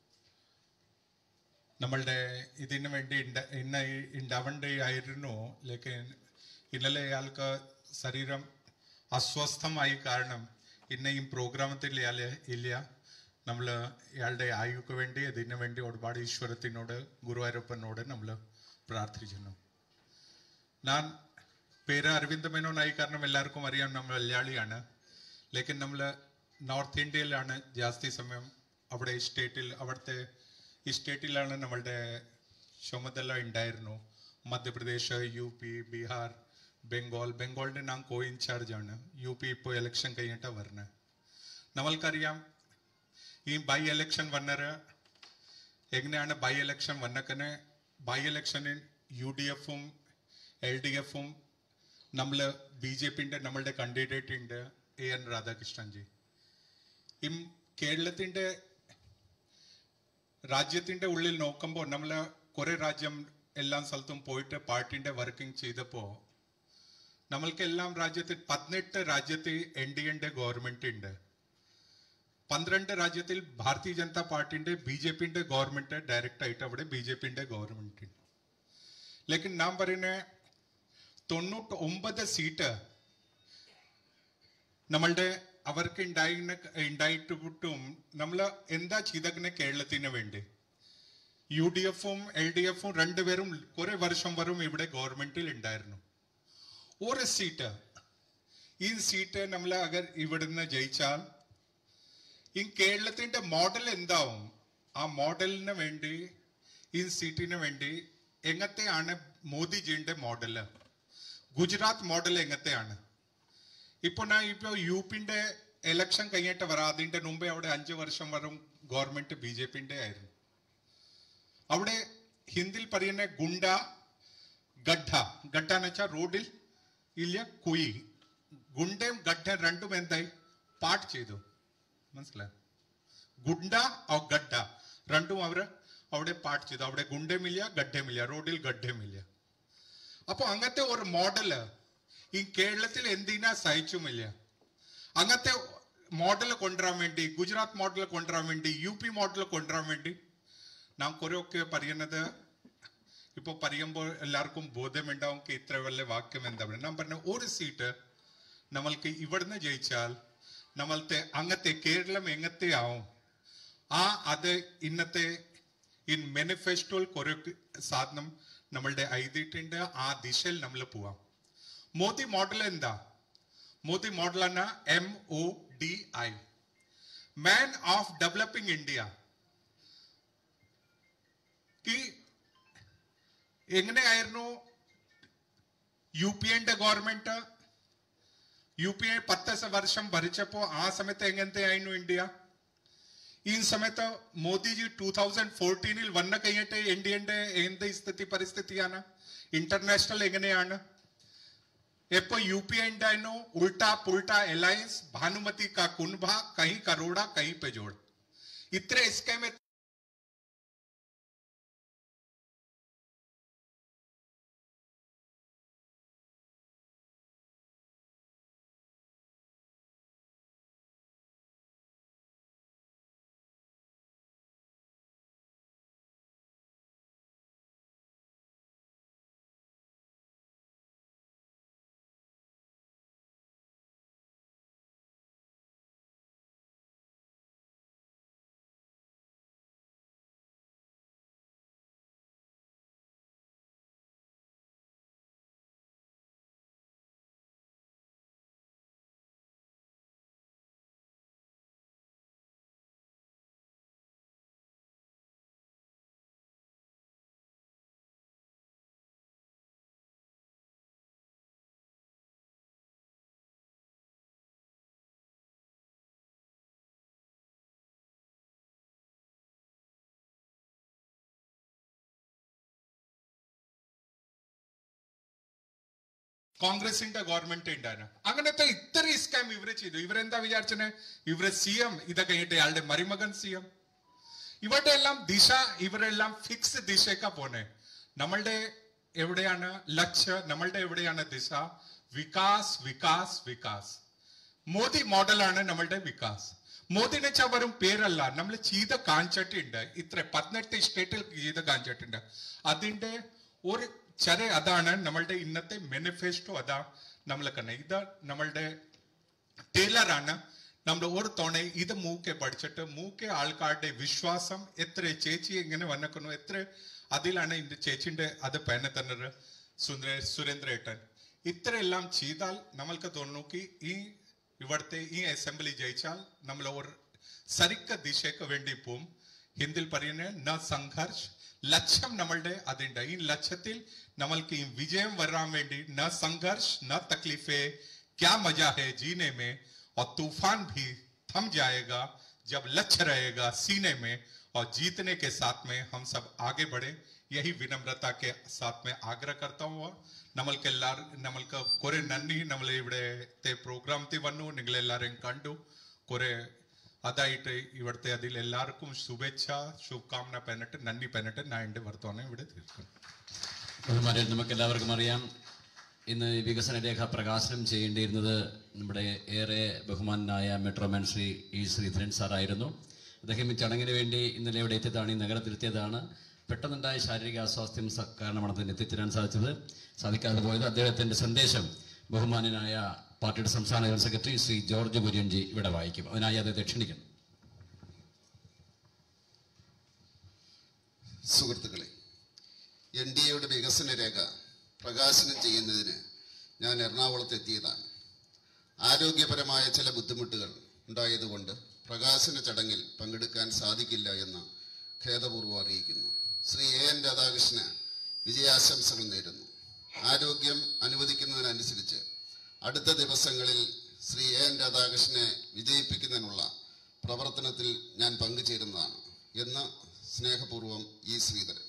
നമ്മളുടെ ഇതിന് വേണ്ടി ഇണ്ട- ഇന്ന് ഉണ്ടാവേണ്ടതായിരുന്നു ലേക്കിൻ ഇന്നലെ അയാൾക്ക് ശരീരം അസ്വസ്ഥമായി കാരണം ഇന്ന് ഈ പ്രോഗ്രാമത്തിൽ ഇയാൾ ഇല്ല നമ്മൾ ഇയാളുടെ ആയുക്ക് വേണ്ടി അതിന് വേണ്ടി ഒരുപാട് ഈശ്വരത്തിനോട് ഗുരുവായൂരപ്പനോട് നമ്മൾ പ്രാർത്ഥിക്കുന്നു ഞാൻ പേര് അരവിന്ദ് മേനോനായി കാരണം എല്ലാവർക്കും അറിയാം നമ്മൾ മലയാളിയാണ് ലേക്കിൻ നമ്മൾ നോർത്ത് ഇന്ത്യയിലാണ് ജാസ്തി സമയം അവിടെ സ്റ്റേറ്റിൽ അവിടുത്തെ ഈ സ്റ്റേറ്റിലാണ് നമ്മളുടെ ചുമതല ഉണ്ടായിരുന്നു മധ്യപ്രദേശ് യു പി ബീഹാർ ബംഗാൾ ബംഗാളിന്റെ ഞാൻ കോ ഇൻചാർജ് ആണ് യു പി ഇപ്പോൾ ഇലക്ഷൻ കഴിഞ്ഞിട്ടാണ് വരുന്നത് നമ്മൾക്കറിയാം ഈ ബൈ ഇലക്ഷൻ വന്നത് എങ്ങനെയാണ് ബൈ ഇലക്ഷൻ വന്നക്കനെ ബൈ ഇലക്ഷനിൽ യു ഡി എഫും എൽ ഡി എഫും നമ്മൾ ബി ജെ പിന്റെ നമ്മളുടെ കandidate ഉണ്ട് എ എൻ രാധാകൃഷ്ണൻ ജി ഇം കേരളത്തിന്റെ രാജ്യത്തിന്റെ ഉള്ളിൽ നോക്കുമ്പോൾ നമ്മൾ കുറെ രാജ്യം എല്ലാ സ്ഥലത്തും പോയിട്ട് പാർട്ടിന്റെ വർക്കിംഗ് ചെയ്തപ്പോൾ നമ്മൾക്ക് എല്ലാം രാജ്യത്തിൽ പതിനെട്ട് രാജ്യത്തിൽ എൻ ഡി എന്റെ ഗവൺമെന്റ് ഉണ്ട് പന്ത്രണ്ട് രാജ്യത്തിൽ ഭാരതീയ ജനതാ പാർട്ടിന്റെ ബി ജെ പിന്റെ ഗവൺമെന്റ് ഡയറക്റ്റ് ആയിട്ട് അവിടെ ബി ജെ പിന്റെ ഗവൺമെന്റ് ഉണ്ട് ലേക്കിൻ നാം പറയുന്ന തൊണ്ണൂറ്റി ഒമ്പത് സീറ്റ് നമ്മളുടെ അവർക്ക് ഉണ്ടായിരുന്ന ഉണ്ടായിട്ടും നമ്മൾ എന്താ ചെയ്തങ്ങനെ കേരളത്തിന് വേണ്ടി യു ഡി എഫും എൽ ഡി എഫും രണ്ടുപേരും കുറെ വർഷം വരും ഇവിടെ ഗവൺമെന്റിൽ ഉണ്ടായിരുന്നു ഒരു സീറ്റ് ഈ സീറ്റ് നമ്മൾ അഗർ ഇവിടുന്ന് ജയിച്ചാൽ ഈ കേരളത്തിന്റെ മോഡൽ എന്താവും ആ മോഡലിന് വേണ്ടി ഈ സീറ്റിന് വേണ്ടി എങ്ങത്തെയാണ് മോദിജിയുടെ മോഡല് ഗുജറാത്ത് മോഡൽ എങ്ങത്തെയാണ് ഇപ്പൊ ഞാൻ ഇപ്പൊ യു പിന്റെ എലക്ഷൻ കഴിഞ്ഞിട്ട് വരാം അതിന്റെ മുമ്പേ അവിടെ അഞ്ചു വർഷം വരും ഗവൺമെന്റ് ബി ജെ പിന്റെ ആയിരുന്നു അവിടെ ഹിന്ദിയിൽ പറയുന്ന ഗുണ്ട ഗഡ്ഡ ഗഡ്ഡ എന്ന് വെച്ചാൽ റോഡിൽ ഇല്ല കുയി ഗുണ്ടയും ഗഡ്ഡ രണ്ടും എന്തായി പാട്ട് ചെയ്തു മനസ്സിലായോ ഗുണ്ട ഔ ഗഡ്ഡ രണ്ടും അവർ അവിടെ പാട്ട് ചെയ്തു അവിടെ ഗുണ്ടമില്ല ഗഡ്ഡമില്ല റോഡിൽ ഗഡ്ഡമില്ല അപ്പൊ അങ്ങനത്തെ ഒരു മോഡല് ഈ കേരളത്തിൽ എന്തിനാ സഹിച്ചുമില്ല അങ്ങനത്തെ മോഡൽ കൊണ്ടുവരാൻ വേണ്ടി ഗുജറാത്ത് മോഡൽ കൊണ്ടുവരാൻ വേണ്ടി യു പി മോഡൽ കൊണ്ടുവരാൻ വേണ്ടി നാം കുറെയൊക്കെ പറയുന്നത് ഇപ്പൊ പറയുമ്പോൾ എല്ലാവർക്കും ബോധമുണ്ടാവും ഇത്ര വല്ല വാക്യം എന്താ പറയുക നാം പറഞ്ഞ ഒരു സീറ്റ് നമ്മൾക്ക് ഇവിടുന്ന് ജയിച്ചാൽ നമ്മളുടെ അങ്ങത്തെ കേരളം എങ്ങത്തെ ആവും ആ അത് ഇന്നത്തെ ഇൻ മാനിഫെസ്റ്റോയിൽ കുറെ സാധനം നമ്മളുടെ എഴുതിയിട്ടുണ്ട് ആ ദിശയിൽ നമ്മൾ പോവാം മോദി മോഡൽ എന്താ മോദി മോഡൽ ആണ് M O D I man of developing India ഈ എങ്ങനെയായിരുന്നു യു പി എന്റെ ഗവൺമെന്റ് യു പി എ പത്ത് വർഷം ഭരിച്ചപ്പോ ആ സമയത്ത് എങ്ങനത്തെ ആയിരുന്നു ഇന്ത്യ ഈ സമയത്ത് മോദിജി ടൂ തൗസൻഡ് ഫോർട്ടീനിൽ വന്ന കഴിഞ്ഞിട്ട് ഇന്ത്യന്റെ എന്ത് സ്ഥിതി പരിസ്ഥിതിയാണ് ഇന്റർനാഷണൽ എങ്ങനെയാണ് എപ്പോ യു പി എ ഉണ്ടായിരുന്നു ഉൾട്ടാ പുൾട്ടാ അലയൻസ് ഭാനുമതി കാ കുൻഭ കहीं കരോड़ा कहीं पे जोड़ ഇത്ര സ്കീം കോൺഗ്രസിന്റെ ഗവൺമെന്റ് ഉണ്ടായിരുന്നു അങ്ങനത്തെ ഇത്ര സ്കാം ഇവര് ചെയ്തു ഇവരെന്താ വിചാരിച്ചത് ഇവരെ സി എം ഇതൊക്കെ കഴിഞ്ഞിട്ട് അയാളുടെ മരുമകൻ സി എം ഇവരുടെ എല്ലാം ദിശ ഇവരെല്ലാം ഫിക്സ് ദിശയ്ക്കാ പോന്നെ നമ്മളുടെ എവിടെയാണ് ലക്ഷ്യം നമ്മളുടെ എവിടെയാണ് ദിശ വികാസ് വികാസ് വികാസ് മോദി മോഡലാണ് നമ്മളുടെ വികാസ് മോദിനെ വെച്ചാൽ വെറും പേരല്ല നമ്മൾ ചെയ്ത കാണിച്ചിട്ടുണ്ട് ഇത്ര പതിനെട്ട് സ്റ്റേറ്റിൽ ചെയ്ത് കാണിച്ചിട്ടുണ്ട് അതിന്റെ ഒരു ചെറിയ അതാണ് നമ്മളുടെ ഇന്നത്തെ മാനിഫെസ്റ്റോ അതാ നമ്മൾ കണ്ട ഇത് നമ്മളുടെ ടേലറാണ് നമ്മൾ ഒരു തവണ ഇത് മൂക്കെ പഠിച്ചിട്ട് മൂക്കെ ആൾക്കാരുടെ വിശ്വാസം എത്ര ചേച്ചി ഇങ്ങനെ വന്നക്കുന്നു എത്ര അതിലാണ് ഇന്റെ ചേച്ചിന്റെ അത് പേന തന്നത് സുന്ദര സുരേന്ദ്രേട്ടൻ ഇത്രയെല്ലാം ചെയ്താൽ നമ്മൾക്ക് തോന്നുന്നു ഈ ഇവിടുത്തെ ഈ അസംബ്ലി ജയിച്ചാൽ നമ്മൾ ഒരു സരിക്ക ദിശയ്ക്ക് വേണ്ടി പോവും ഹിന്ദിയിൽ പറയുന്നത് ന സംഘർഷ് ലക്ഷ്യം നമ്മളുടെ അതുണ്ട് ഈ ലക്ഷ്യത്തിൽ നമ്മൾക്ക് ഈ വിജയം വരാൻ വേണ്ടി ന സംഘർഷ് ന തക്ലീഫे क्या मजा है जीने में और तूफान भी थम जाएगा जब लक्ष्य रहेगा सीने में और जीतने के साथ में हम सब आगे बढ़े यही विनम्रता के साथ में आग्रह करता हूँ നമ്മൾക്ക് എല്ലാവരും നമ്മൾക്ക് കുറെ നന്ദി നമ്മൾ ഇവിടുത്തെ പ്രോഗ്രാമത്തിൽ വന്നു നിങ്ങളെല്ലാവരെയും കണ്ടു കുറെ അതായിട്ട് ഇവിടുത്തെ അതിൽ എല്ലാവർക്കും ശുഭേച്ഛ ശുഭകാമന പെന്നിട്ട് നന്ദി പെന്നിട്ട് ഞാൻ എൻ്റെ വർത്തമാനം ഇവിടെ തീർക്കുന്നു ബഹുമാരെ നമുക്ക് എല്ലാവർക്കും അറിയാം ഇന്ന് ഈ വികസന രേഖ പ്രകാശനം ചെയ്യേണ്ടിയിരുന്നത് നമ്മുടെ ഏറെ ബഹുമാനായ മെട്രോമാൻ ശ്രീ ഇ ശ്രീധരൻ സാറായിരുന്നു അദ്ദേഹം ഈ ചടങ്ങിന് വേണ്ടി ഇന്നലെ ഇവിടെ എത്തിയതാണ് ഈ നഗരത്തിലെത്തിയതാണ് പെട്ടെന്നുണ്ടായ ശാരീരിക അസ്വാസ്ഥ്യം സ- കാരണമാണ് അതിന് എത്തിച്ചേരാൻ സാധിച്ചത് സാധിക്കാതെ പോയത് അദ്ദേഹത്തിന്റെ സന്ദേശം ബഹുമാനനായ പാർട്ടിയുടെ സംസ്ഥാന ജനറൽ സെക്രട്ടറി ശ്രീ ജോർജ് കുര്യൻജി ഇവിടെ വായിക്കും അതിനായി അദ്ദേഹത്തെ ക്ഷണിക്കുന്നു സുഹൃത്തുക്കളെ എൻ ഡി എയുടെ വികസന രേഖ പ്രകാശനം ചെയ്യുന്നതിന് ഞാൻ എറണാകുളത്ത് എത്തിയതാണ് ആരോഗ്യപരമായ ചില ബുദ്ധിമുട്ടുകൾ ഉണ്ടായതുകൊണ്ട് പ്രകാശന ചടങ്ങിൽ പങ്കെടുക്കാൻ സാധിക്കില്ല എന്ന് ഖേദപൂർവ്വം അറിയിക്കുന്നു ശ്രീ എ എൻ രാധാകൃഷ്ണന് വിജയാശംസകൾ നേരുന്നു ആരോഗ്യം അനുവദിക്കുന്നതിനനുസരിച്ച് അടുത്ത ദിവസങ്ങളിൽ ശ്രീ എ എൻ രാധാകൃഷ്ണനെ വിജയിപ്പിക്കുന്നതിനുള്ള പ്രവർത്തനത്തിൽ ഞാൻ പങ്കുചേരുന്നതാണ് എന്ന് സ്നേഹപൂർവ്വം ഇ ശ്രീധരൻ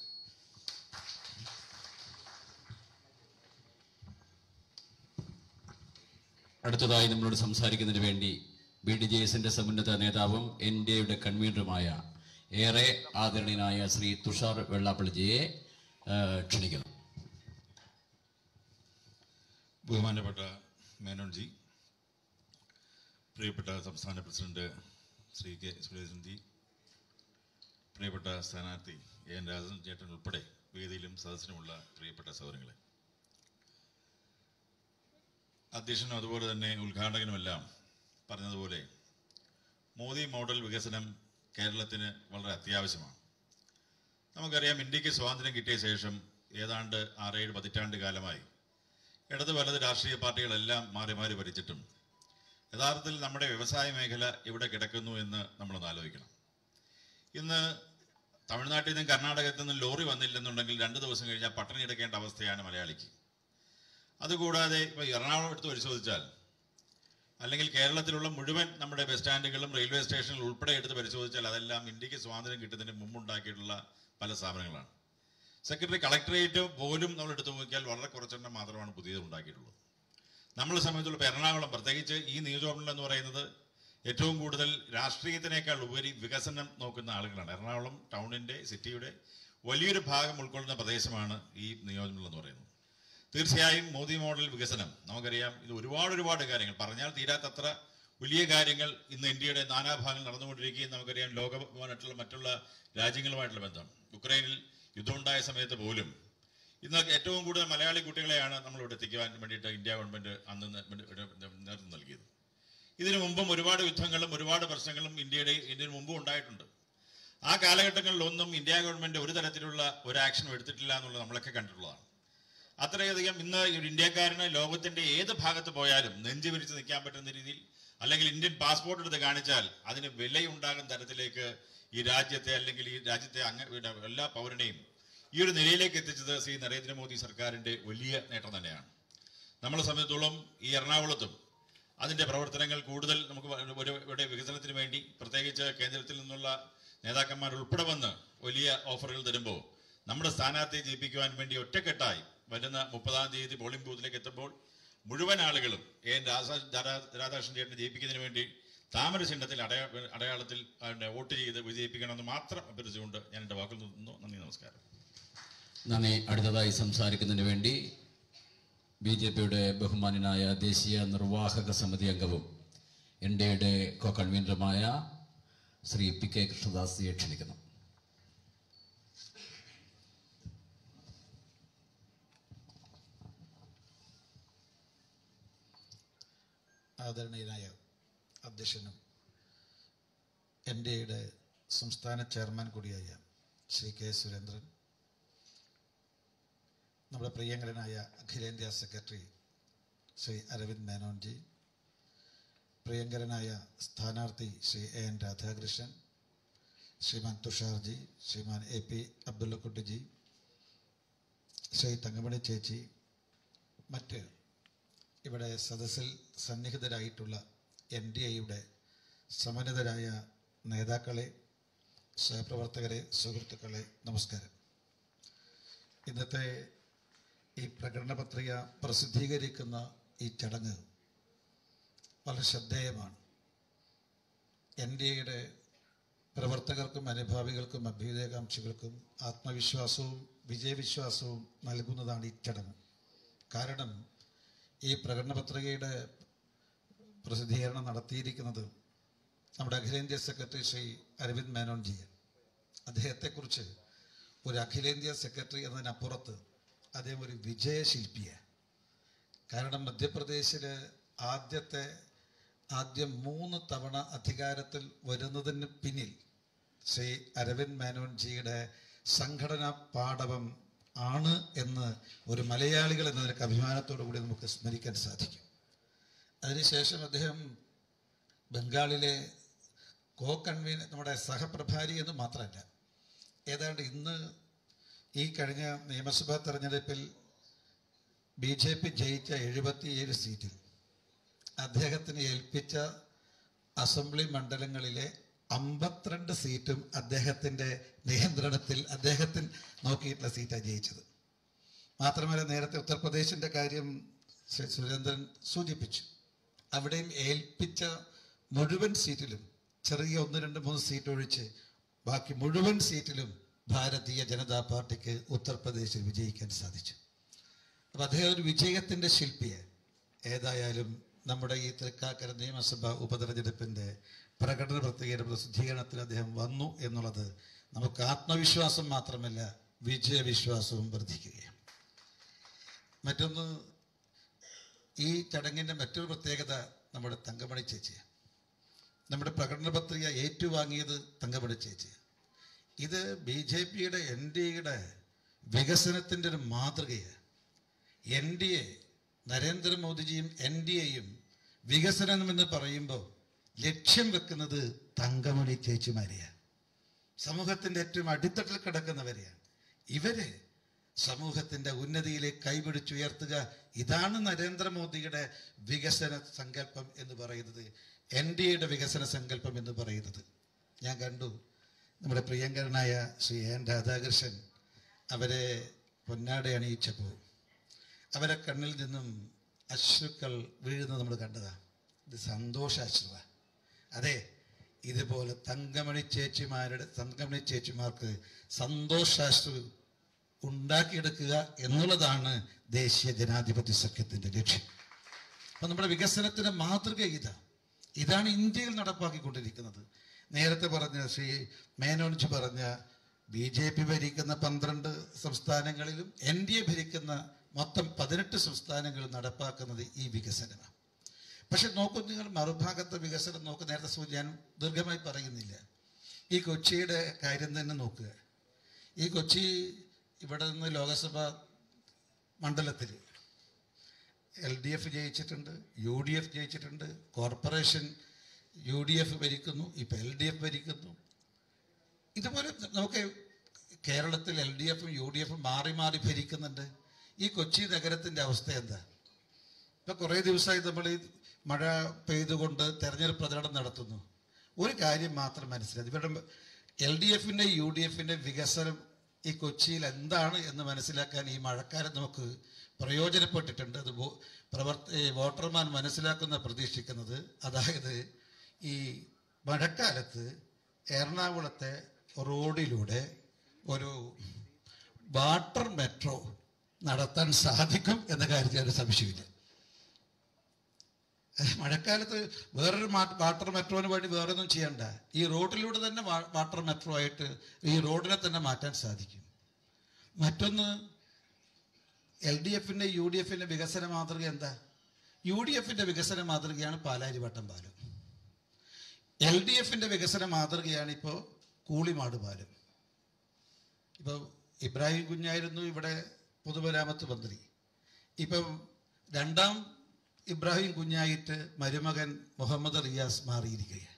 അടുത്തതായി നമ്മളോട് സംസാരിക്കുന്നതിന് വേണ്ടി ബി ഡി ജെ എസിന്റെ സമുന്നത നേതാവും എൻ ഡി എയുടെ കൺവീനറുമായ ഏറെ ആദരണീയനായ ശ്രീ തുഷാർ വെള്ളാപ്പള്ളിജിയെ ആ, ക്ഷണിക്കുന്നു ബഹുമാനപ്പെട്ട മേനോൻജി പ്രിയപ്പെട്ട സംസ്ഥാന പ്രസിഡന്റ് ശ്രീ കെ സുരേന്ദ്രൻജി പ്രിയപ്പെട്ട സ്ഥാനാർത്ഥി എ എൻ രാജൻ ചേട്ടൻ ഉൾപ്പെടെ വേദിയിലും സദസ്സിലുമുള്ള പ്രിയപ്പെട്ട സഹോദരങ്ങളെ അധ്യക്ഷനും അതുപോലെ തന്നെ ഉദ്ഘാടകനുമെല്ലാം പറഞ്ഞതുപോലെ മോദി മോഡൽ വികസനം കേരളത്തിന് വളരെ അത്യാവശ്യമാണ് നമുക്കറിയാം ഇന്ത്യക്ക് സ്വാതന്ത്ര്യം കിട്ടിയ ശേഷം ഏതാണ്ട് ആറേഴ് പതിറ്റാണ്ട് കാലമായി ഇടത് വലത് രാഷ്ട്രീയ പാർട്ടികളെല്ലാം മാറി മാറി ഭരിച്ചിട്ടും യഥാർത്ഥത്തിൽ നമ്മുടെ വ്യവസായ മേഖല ഇവിടെ കിടക്കുന്നു എന്ന് നമ്മളൊന്ന് ആലോചിക്കണം ഇന്ന് തമിഴ്നാട്ടിൽ നിന്നും കർണാടകത്തിൽ നിന്നും ലോറി വന്നില്ലെന്നുണ്ടെങ്കിൽ രണ്ട് ദിവസം കഴിഞ്ഞാൽ പട്ടിണി എടുക്കേണ്ട അവസ്ഥയാണ് മലയാളിക്ക് അതുകൂടാതെ ഇപ്പോൾ എറണാകുളം എടുത്ത് പരിശോധിച്ചാൽ അല്ലെങ്കിൽ കേരളത്തിലുള്ള മുഴുവൻ നമ്മുടെ ബസ് സ്റ്റാൻഡുകളും റെയിൽവേ സ്റ്റേഷനുകൾ ഉൾപ്പെടെ എടുത്ത് പരിശോധിച്ചാൽ അതെല്ലാം ഇന്ത്യക്ക് സ്വാതന്ത്ര്യം കിട്ടുന്നതിന് മുമ്പുണ്ടാക്കിയിട്ടുള്ള പല സ്ഥാപനങ്ങളാണ് സെക്രട്ടറി കളക്ടറേറ്റ് പോലും നമ്മൾ എടുത്തു നോക്കിയാൽ വളരെ കുറച്ചെണ്ണം മാത്രമാണ് പുതിയത് ഉണ്ടാക്കിയിട്ടുള്ളത് നമ്മളെ സംബന്ധിച്ചുള്ള ഇപ്പോൾ എറണാകുളം പ്രത്യേകിച്ച് ഈ നിയോജകമണ്ഡലം എന്ന് പറയുന്നത് ഏറ്റവും കൂടുതൽ രാഷ്ട്രീയത്തിനേക്കാൾ ഉപരി വികസനം നോക്കുന്ന ആളുകളാണ് എറണാകുളം ടൗണിൻ്റെ സിറ്റിയുടെ വലിയൊരു ഭാഗം ഉൾക്കൊള്ളുന്ന പ്രദേശമാണ് ഈ നിയോജകമണ്ഡലം എന്ന് പറയുന്നത് തീർച്ചയായും മോദി മോഡൽ വികസനം നമുക്കറിയാം ഇത് ഒരുപാട് ഒരുപാട് കാര്യങ്ങൾ പറഞ്ഞാൽ തീരാത്തത്ര വലിയ കാര്യങ്ങൾ ഇന്ന് ഇന്ത്യയുടെ നാനാഭാഗങ്ങൾ നടന്നുകൊണ്ടിരിക്കുകയും നമുക്കറിയാം ലോകമായിട്ടുള്ള മറ്റുള്ള രാജ്യങ്ങളുമായിട്ടുള്ള ബന്ധം യുക്രൈനിൽ യുദ്ധമുണ്ടായ സമയത്ത് പോലും ഇന്ന് ഏറ്റവും കൂടുതൽ മലയാളി കുട്ടികളെയാണ് നമ്മൾ ഇവിടെ എത്തിക്കുവാൻ വേണ്ടിയിട്ട് ഇന്ത്യ ഗവൺമെന്റ് അന്ന് ന- ഒരു നേതൃത്വം നൽകിയത് ഇതിനു മുമ്പും ഒരുപാട് യുദ്ധങ്ങളും ഒരുപാട് പ്രശ്നങ്ങളും ഇന്ത്യയുടെ ഇതിനു മുമ്പും ഉണ്ടായിട്ടുണ്ട് ആ കാലഘട്ടങ്ങളിലൊന്നും ഇന്ത്യ ഗവൺമെന്റ് ഒരു തരത്തിലുള്ള ഒരു ആക്ഷനും എടുത്തിട്ടില്ല എന്നുള്ളത് നമ്മളൊക്കെ കണ്ടിട്ടുള്ളതാണ് അത്രയധികം ഇന്ന് ഒരു ഇന്ത്യക്കാരന് ലോകത്തിന്റെ ഏത് ഭാഗത്ത് പോയാലും നെഞ്ചു വിരിച്ച് നിൽക്കാൻ പറ്റുന്ന രീതിയിൽ അല്ലെങ്കിൽ ഇന്ത്യൻ പാസ്പോർട്ട് എടുത്ത് കാണിച്ചാൽ അതിന് വിലയുണ്ടാകുന്ന തരത്തിലേക്ക് ഈ രാജ്യത്തെ അല്ലെങ്കിൽ ഈ രാജ്യത്തെ അങ്ങ എല്ലാ പൗരനെയും ഈ ഒരു നിലയിലേക്ക് എത്തിച്ചത് ശ്രീ നരേന്ദ്രമോദി സർക്കാരിന്റെ വലിയ നേട്ടം തന്നെയാണ് നമ്മളെ സംബന്ധിച്ചോളം ഈ എറണാകുളത്തും അതിന്റെ പ്രവർത്തനങ്ങൾ കൂടുതൽ നമുക്ക് വ- ഒരു ഇവിടെ വികസനത്തിന് വേണ്ടി പ്രത്യേകിച്ച് കേന്ദ്രത്തിൽ നിന്നുള്ള നേതാക്കന്മാർ ഉൾപ്പെടെ വന്ന് വലിയ ഓഫറുകൾ തരുമ്പോൾ നമ്മുടെ സ്ഥാനാർത്ഥിയെ ജയിപ്പിക്കുവാൻ വേണ്ടി ഒറ്റക്കെട്ടായി വരുന്ന മുപ്പതാം തീയതി പോളിംഗ് ബൂത്തിലേക്ക് എത്തുമ്പോൾ മുഴുവൻ ആളുകളും എ എൻ രാധാ രാധാ- രാധാകൃഷ്ണൻ ചേട്ടനെ ജയിപ്പിക്കുന്നതിന് വേണ്ടി താമര ചിഹ്നത്തിൽ അടയാ അടയാളത്തിൽ അതിൻ്റെ വോട്ട് ചെയ്ത് വിജയിപ്പിക്കണമെന്ന് മാത്രം അഭ്യർത്ഥിച്ചുകൊണ്ട് ഞാൻ എൻ്റെ വാക്കുകൾ നിർത്തുന്നു നന്ദി നമസ്കാരം നന്ദി അടുത്തതായി സംസാരിക്കുന്നതിന് വേണ്ടി ബി ജെ പിയുടെ ബഹുമാനായ ദേശീയ നിർവാഹക സമിതി അംഗവും എൻ ഡി എയുടെ കോ കൺവീനറുമായ ശ്രീ പി കെ കൃഷ്ണദാസിയെ ക്ഷണിക്കുന്നു ആദരണീയനായ അധ്യക്ഷനും എൻ ഡി എയുടെ സംസ്ഥാന ചെയർമാൻ കൂടിയായ ശ്രീ കെ സുരേന്ദ്രൻ നമ്മുടെ പ്രിയങ്കരനായ അഖിലേന്ത്യാ സെക്രട്ടറി ശ്രീ അരവിന്ദ് മേനോൻജി പ്രിയങ്കരനായ സ്ഥാനാർത്ഥി ശ്രീ എ എൻ രാധാകൃഷ്ണൻ ശ്രീമാൻ തുഷാർജി ശ്രീമാൻ എ പി അബ്ദുള്ളക്കുട്ടിജി ശ്രീ തങ്കമണി ചേച്ചി മറ്റ് ഇവിടെ സദസ്സിൽ സന്നിഹിതരായിട്ടുള്ള എൻ ഡി എയുടെ സമന്വിതരായ നേതാക്കളെ സഹപ്രവർത്തകരെ സുഹൃത്തുക്കളെ നമസ്കാരം ഇന്നത്തെ ഈ പ്രകടന പത്രിക പ്രസിദ്ധീകരിക്കുന്ന ഈ ചടങ്ങ് വളരെ ശ്രദ്ധേയമാണ് എൻ ഡി എയുടെ പ്രവർത്തകർക്കും അനുഭാവികൾക്കും അഭ്യുദയകാംക്ഷികൾക്കും ആത്മവിശ്വാസവും വിജയവിശ്വാസവും നൽകുന്നതാണ് ഈ ചടങ്ങ് കാരണം ഈ പ്രകടന പത്രികയുടെ പ്രസിദ്ധീകരണം നടത്തിയിരിക്കുന്നത് നമ്മുടെ അഖിലേന്ത്യാ സെക്രട്ടറി ശ്രീ അരവിന്ദ് മേനോൻജി അദ്ദേഹത്തെക്കുറിച്ച് ഒരു അഖിലേന്ത്യാ സെക്രട്ടറി എന്നതിനപ്പുറത്ത് അദ്ദേഹം ഒരു വിജയശില്പിയാണ് കാരണം മധ്യപ്രദേശില് ആദ്യത്തെ ആദ്യം മൂന്ന് തവണ അധികാരത്തിൽ വരുന്നതിന് പിന്നിൽ ശ്രീ അരവിന്ദ് മേനോൻജിയുടെ സംഘടനാ പാടവം ആണ് എന്ന് ഒരു മലയാളികൾ എന്ന നിലക്ക് അഭിമാനത്തോടു കൂടി നമുക്ക് സ്മരിക്കാൻ സാധിക്കും അതിനുശേഷം അദ്ദേഹം ബംഗാളിലെ കോ കൺവീനർ നമ്മുടെ സഹപ്രഭാരി എന്ന് മാത്രമല്ല ഏതാണ്ട് ഇന്ന് ഈ കഴിഞ്ഞ നിയമസഭാ തെരഞ്ഞെടുപ്പിൽ ബി ജെ പി ജയിച്ച എഴുപത്തിയേഴ് സീറ്റിൽ അദ്ദേഹത്തിന് ഏൽപ്പിച്ച അസംബ്ലി മണ്ഡലങ്ങളിലെ അമ്പത്തിരണ്ട് സീറ്റും അദ്ദേഹത്തിൻ്റെ നിയന്ത്രണത്തിൽ അദ്ദേഹത്തിന് നോക്കിയിട്ടുള്ള സീറ്റാണ് ജയിച്ചത് മാത്രമല്ല നേരത്തെ ഉത്തർപ്രദേശിൻ്റെ കാര്യം ശ്രീ സുരേന്ദ്രൻ സൂചിപ്പിച്ചു അവിടെയും ഏൽപ്പിച്ച മുഴുവൻ സീറ്റിലും ചെറിയ ഒന്ന് രണ്ട് മൂന്ന് സീറ്റ് ഒഴിച്ച് ബാക്കി മുഴുവൻ സീറ്റിലും ഭാരതീയ ജനതാ പാർട്ടിക്ക് ഉത്തർപ്രദേശിൽ വിജയിക്കാൻ സാധിച്ചു അപ്പം അദ്ദേഹം ഒരു വിജയത്തിൻ്റെ ശില്പിയെ ഏതായാലും നമ്മുടെ ഈ തൃക്കാക്കര നിയമസഭ ഉപതെരഞ്ഞെടുപ്പിൻ്റെ പ്രകടന പത്രികയുടെ പ്രസിദ്ധീകരണത്തിൽ അദ്ദേഹം വന്നു എന്നുള്ളത് നമുക്ക് ആത്മവിശ്വാസം മാത്രമല്ല വിജയവിശ്വാസവും വർദ്ധിക്കുകയാണ് മറ്റൊന്ന് ഈ ചടങ്ങിൻ്റെ മറ്റൊരു പ്രത്യേകത നമ്മുടെ തങ്കമണി ചേച്ചിയാണ് നമ്മുടെ പ്രകടന പത്രിക ഏറ്റുവാങ്ങിയത് തങ്കമണി ചേച്ചി ഇത് ബി ജെ പിയുടെ എൻ ഡി എയുടെ വികസനത്തിൻ്റെ ഒരു മാതൃകയാണ് എൻ ഡി എ നരേന്ദ്രമോദിജിയും എൻ ഡി എയും വികസനം എന്ന് പറയുമ്പോൾ ലക്ഷ്യം വെക്കുന്നത് തങ്കമണി ചേച്ചിമാരെയാണ് സമൂഹത്തിൻ്റെ ഏറ്റവും അടിത്തട്ടിൽ കിടക്കുന്നവരെയാണ് ഇവരെ സമൂഹത്തിൻ്റെ ഉന്നതിയിലേക്ക് കൈപിടിച്ചുയർത്തുക ഇതാണ് നരേന്ദ്രമോദിയുടെ വികസന സങ്കല്പം എന്ന് പറയുന്നത് എൻ ഡി എയുടെ വികസന സങ്കല്പം എന്ന് പറയുന്നത് ഞാൻ കണ്ടു നമ്മുടെ പ്രിയങ്കരനായ ശ്രീ എൻ രാധാകൃഷ്ണൻ അവരെ പൊന്നാട അണിയിച്ചപ്പോൾ അവരെ കണ്ണിൽ നിന്നും അശ്രുക്കൾ വീഴുന്നത് നമ്മൾ കണ്ടതാ ഇത് സന്തോഷാശ്രുവ അതെ ഇതുപോലെ തങ്കമണി ചേച്ചിമാരുടെ തങ്കമണി ചേച്ചിമാർക്ക് സന്തോഷാശ്രു ഉണ്ടാക്കിയെടുക്കുക എന്നുള്ളതാണ് ദേശീയ ജനാധിപത്യ സഖ്യത്തിന്റെ ലക്ഷ്യം അപ്പൊ നമ്മുടെ വികസനത്തിന്റെ മാതൃക ഇതാ ഇതാണ് ഇന്ത്യയിൽ നടപ്പാക്കിക്കൊണ്ടിരിക്കുന്നത് നേരത്തെ പറഞ്ഞ ശ്രീ മേനോൻജി പറഞ്ഞ ബി ജെ പി ഭരിക്കുന്ന പന്ത്രണ്ട് സംസ്ഥാനങ്ങളിലും എൻ ഡി എ ഭരിക്കുന്ന മൊത്തം പതിനെട്ട് സംസ്ഥാനങ്ങളിൽ നടപ്പാക്കുന്നത് ഈ വികസനമാണ് പക്ഷെ നോക്കൂ നിങ്ങൾ മറുഭാഗത്തെ വികസനം നോക്കൂ നേരത്തെ സൂ ഞാൻ ദീർഘമായി പറയുന്നില്ല ഈ കൊച്ചിയുടെ കാര്യം തന്നെ നോക്കുക ഈ കൊച്ചി ഇവിടെ നിന്ന് ലോകസഭ മണ്ഡലത്തിൽ എൽ ഡി എഫ് ജയിച്ചിട്ടുണ്ട് യു ഡി എഫ് ജയിച്ചിട്ടുണ്ട് കോർപ്പറേഷൻ യു ഡി എഫ് ഭരിക്കുന്നു ഇപ്പം എൽ ഡി എഫ് ഭരിക്കുന്നു ഇതുപോലെ നമുക്ക് കേരളത്തിൽ എൽ ഡി എഫും യു ഡി എഫും മാറി മാറി ഭരിക്കുന്നുണ്ട് ഈ കൊച്ചി നഗരത്തിൻ്റെ അവസ്ഥ എന്താ ഇപ്പം കുറേ ദിവസമായി നമ്മൾ ഈ മഴ പെയ്തുകൊണ്ട് തെരഞ്ഞെടുപ്പ് പ്രചരണം നടത്തുന്നു ഒരു കാര്യം മാത്രം മനസ്സിലായി ഇവരുടെ എൽ ഡി എഫിൻ്റെ യു ഡി എഫിൻ്റെ വികസനം ഈ കൊച്ചിയിൽ എന്താണ് എന്ന് മനസ്സിലാക്കാൻ ഈ മഴക്കാലം നമുക്ക് പ്രയോജനപ്പെട്ടിട്ടുണ്ട് അത് വോ- പ്രവർത്ത ഈ വോട്ടർമാർ മനസ്സിലാക്കുന്ന പ്രതീക്ഷിക്കുന്നത് അതായത് ഈ മഴക്കാലത്ത് എറണാകുളത്തെ റോഡിലൂടെ ഒരു വാട്ടർ മെട്രോ നടത്താൻ സാധിക്കും എന്ന കാര്യത്തിൽ ഒരു സംശയമില്ല മഴക്കാലത്ത് വേറൊരു മാ- വാട്ടർ മെട്രോന് വേണ്ടി വേറെ ഒന്നും ചെയ്യണ്ട ഈ റോഡിലൂടെ തന്നെ വാ- വാട്ടർ മെട്രോ ആയിട്ട് ഈ റോഡിനെ തന്നെ മാറ്റാൻ സാധിക്കും മറ്റൊന്ന് എൽ ഡി എഫിന്റെ യു ഡി എഫിന്റെ വികസന മാതൃക എന്താ യു ഡി എഫിന്റെ വികസന മാതൃകയാണ് പാലാരിവട്ടം പാലം എൽ ഡി എഫിന്റെ വികസന മാതൃകയാണ് ഇപ്പോൾ കൂളിമാട് പാലം ഇപ്പോൾ ഇബ്രാഹിം കുഞ്ഞായിരുന്നു ഇവിടെ പൊതുമരാമത്ത് മന്ത്രി ഇപ്പം രണ്ടാം ഇബ്രാഹിം കുഞ്ഞായിട്ട് മരുമകൻ മുഹമ്മദ് റിയാസ് മാറിയിരിക്കുകയാണ്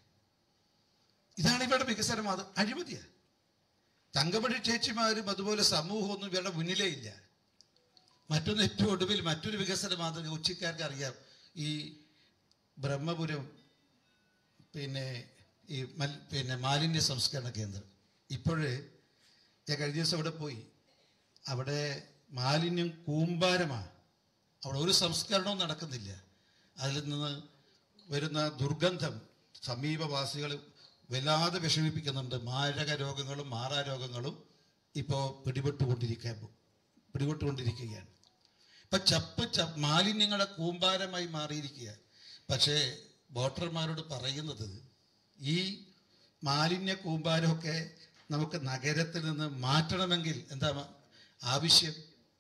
ഇതാണ് ഇവരുടെ വികസന മാതൃ അഴിമതിയാണ് തങ്കമണി ചേച്ചിമാരും അതുപോലെ സമൂഹമൊന്നും ഇവരുടെ മുന്നിലേ ഇല്ല മറ്റൊന്ന് ഏറ്റവും ഒടുവിൽ മറ്റൊരു വികസന മാതൃക ഉച്ചക്കാർക്ക് അറിയാം ഈ ബ്രഹ്മപുരം പിന്നെ ഈ മൽ പിന്നെ മാലിന്യ സംസ്കരണ കേന്ദ്രം ഇപ്പോഴ് ഞാൻ കഴിഞ്ഞ ദിവസം അവിടെ പോയി അവിടെ മാലിന്യം കൂമ്പാരമാണ് അവിടെ ഒരു സംസ്കരണവും നടക്കുന്നില്ല അതിൽ നിന്ന് വരുന്ന ദുർഗന്ധം സമീപവാസികൾ വല്ലാതെ വിഷമിപ്പിക്കുന്നുണ്ട് മാരക രോഗങ്ങളും മാറാ രോഗങ്ങളും ഇപ്പോൾ പിടിപെട്ടുകൊണ്ടിരിക്കാൻ പിടിപെട്ടുകൊണ്ടിരിക്കുകയാണ് ഇപ്പൊ ചപ്പ് ചപ്പ് മാലിന്യങ്ങളുടെ കൂമ്പാരമായി മാറിയിരിക്കുക പക്ഷേ വോട്ടർമാരോട് പറയുന്നത് ഈ മാലിന്യ കൂമ്പാരമൊക്കെ നമുക്ക് നഗരത്തിൽ നിന്ന് മാറ്റണമെങ്കിൽ എന്താ മ- ആവശ്യം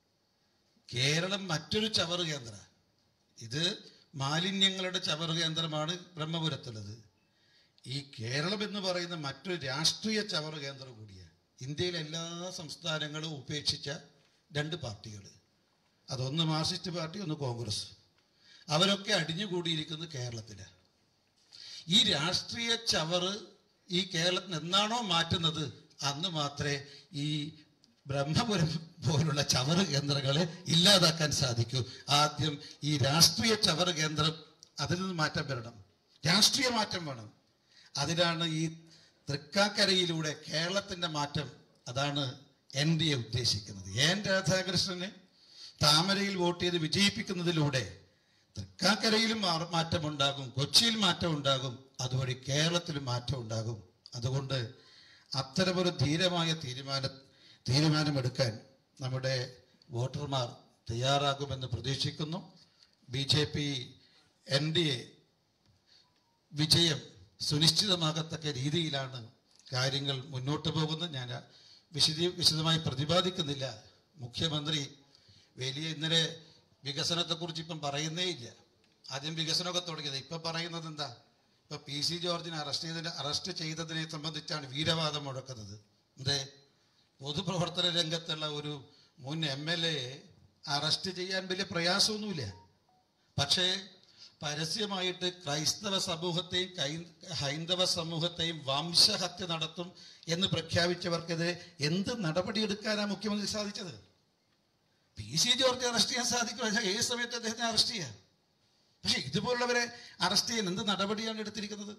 കേരളം മറ്റൊരു ചവറ് കേന്ദ്ര ഇത് മാലിന്യങ്ങളുടെ ചവറ് കേന്ദ്രമാണ് ബ്രഹ്മപുരത്തുള്ളത് ഈ കേരളം എന്ന് പറയുന്ന മറ്റൊരു രാഷ്ട്രീയ ചവറ് കേന്ദ്രം കൂടിയാണ് ഇന്ത്യയിലെ എല്ലാ സംസ്ഥാനങ്ങളും ഉപേക്ഷിച്ച രണ്ട് പാർട്ടികൾ അതൊന്ന് മാർക്സിസ്റ്റ് പാർട്ടി ഒന്ന് കോൺഗ്രസ് അവരൊക്കെ അടിഞ്ഞുകൂടിയിരിക്കുന്നത് കേരളത്തിലാണ് ഈ രാഷ്ട്രീയ ചവറ് ഈ കേരളത്തിന് എന്നാണോ മാറ്റുന്നത് അന്ന് മാത്രമേ ഈ ബ്രഹ്മപുരം പോലുള്ള ചവറ് കേന്ദ്രങ്ങളെ ഇല്ലാതാക്കാൻ സാധിക്കൂ ആദ്യം ഈ രാഷ്ട്രീയ ചവറ് കേന്ദ്രം അതിൽ നിന്ന് മാറ്റം വരണം രാഷ്ട്രീയ മാറ്റം വേണം അതിനാണ് ഈ തൃക്കാക്കരയിലൂടെ കേരളത്തിന്റെ മാറ്റം അതാണ് എൻ ഡി എ ഉദ്ദേശിക്കുന്നത് എൻ രാധാകൃഷ്ണനെ താമരയിൽ വോട്ട് ചെയ്ത് വിജയിപ്പിക്കുന്നതിലൂടെ തൃക്കാക്കരയിലും മാ- മാറ്റമുണ്ടാകും കൊച്ചിയിൽ മാറ്റമുണ്ടാകും അതുവഴി കേരളത്തിലും മാറ്റം ഉണ്ടാകും അതുകൊണ്ട് അത്തരമൊരു ധീരമായ തീരുമാന തീരുമാനമെടുക്കാൻ നമ്മുടെ വോട്ടർമാർ തയ്യാറാകുമെന്ന് പ്രതീക്ഷിക്കുന്നു B J P N D A വിജയം സുനിശ്ചിതമാകത്തക്ക രീതിയിലാണ് കാര്യങ്ങൾ മുന്നോട്ട് പോകുന്നത് ഞാൻ വിശദീ വിശദമായി പ്രതിപാദിക്കുന്നില്ല മുഖ്യമന്ത്രി വലിയ ഇന്നലെ വികസനത്തെക്കുറിച്ച് ഇപ്പം പറയുന്നേ ഇല്ല ആദ്യം വികസനമൊക്കെ തുടങ്ങിയത് ഇപ്പം പറയുന്നത് എന്താ ഇപ്പൊ പി സി ജോർജിനെ അറസ്റ്റ് ചെയ്തതിന് അറസ്റ്റ് ചെയ്തതിനെ സംബന്ധിച്ചാണ് വീരവാദം മുഴക്കുന്നത് എന്തേ പൊതുപ്രവർത്തന രംഗത്തുള്ള ഒരു മുൻ എം എൽ എ അറസ്റ്റ് ചെയ്യാൻ വലിയ പ്രയാസമൊന്നുമില്ല പക്ഷേ പരസ്യമായിട്ട് ക്രൈസ്തവ സമൂഹത്തെയും കൈ- ഹൈന്ദവ സമൂഹത്തെയും വംശഹത്യ നടത്തും എന്ന് പ്രഖ്യാപിച്ചവർക്കെതിരെ എന്ത് നടപടിയെടുക്കാനാണ് മുഖ്യമന്ത്രി സാധിച്ചത് പി സി ജോർജ് അറസ്റ്റ് ചെയ്യാൻ സാധിക്കും പക്ഷേ ഏത് സമയത്ത് അദ്ദേഹത്തെ അറസ്റ്റ് ചെയ്യാം പക്ഷെ ഇതുപോലുള്ളവരെ അറസ്റ്റ് ചെയ്യാൻ എന്ത് നടപടിയാണ് എടുത്തിരിക്കുന്നത്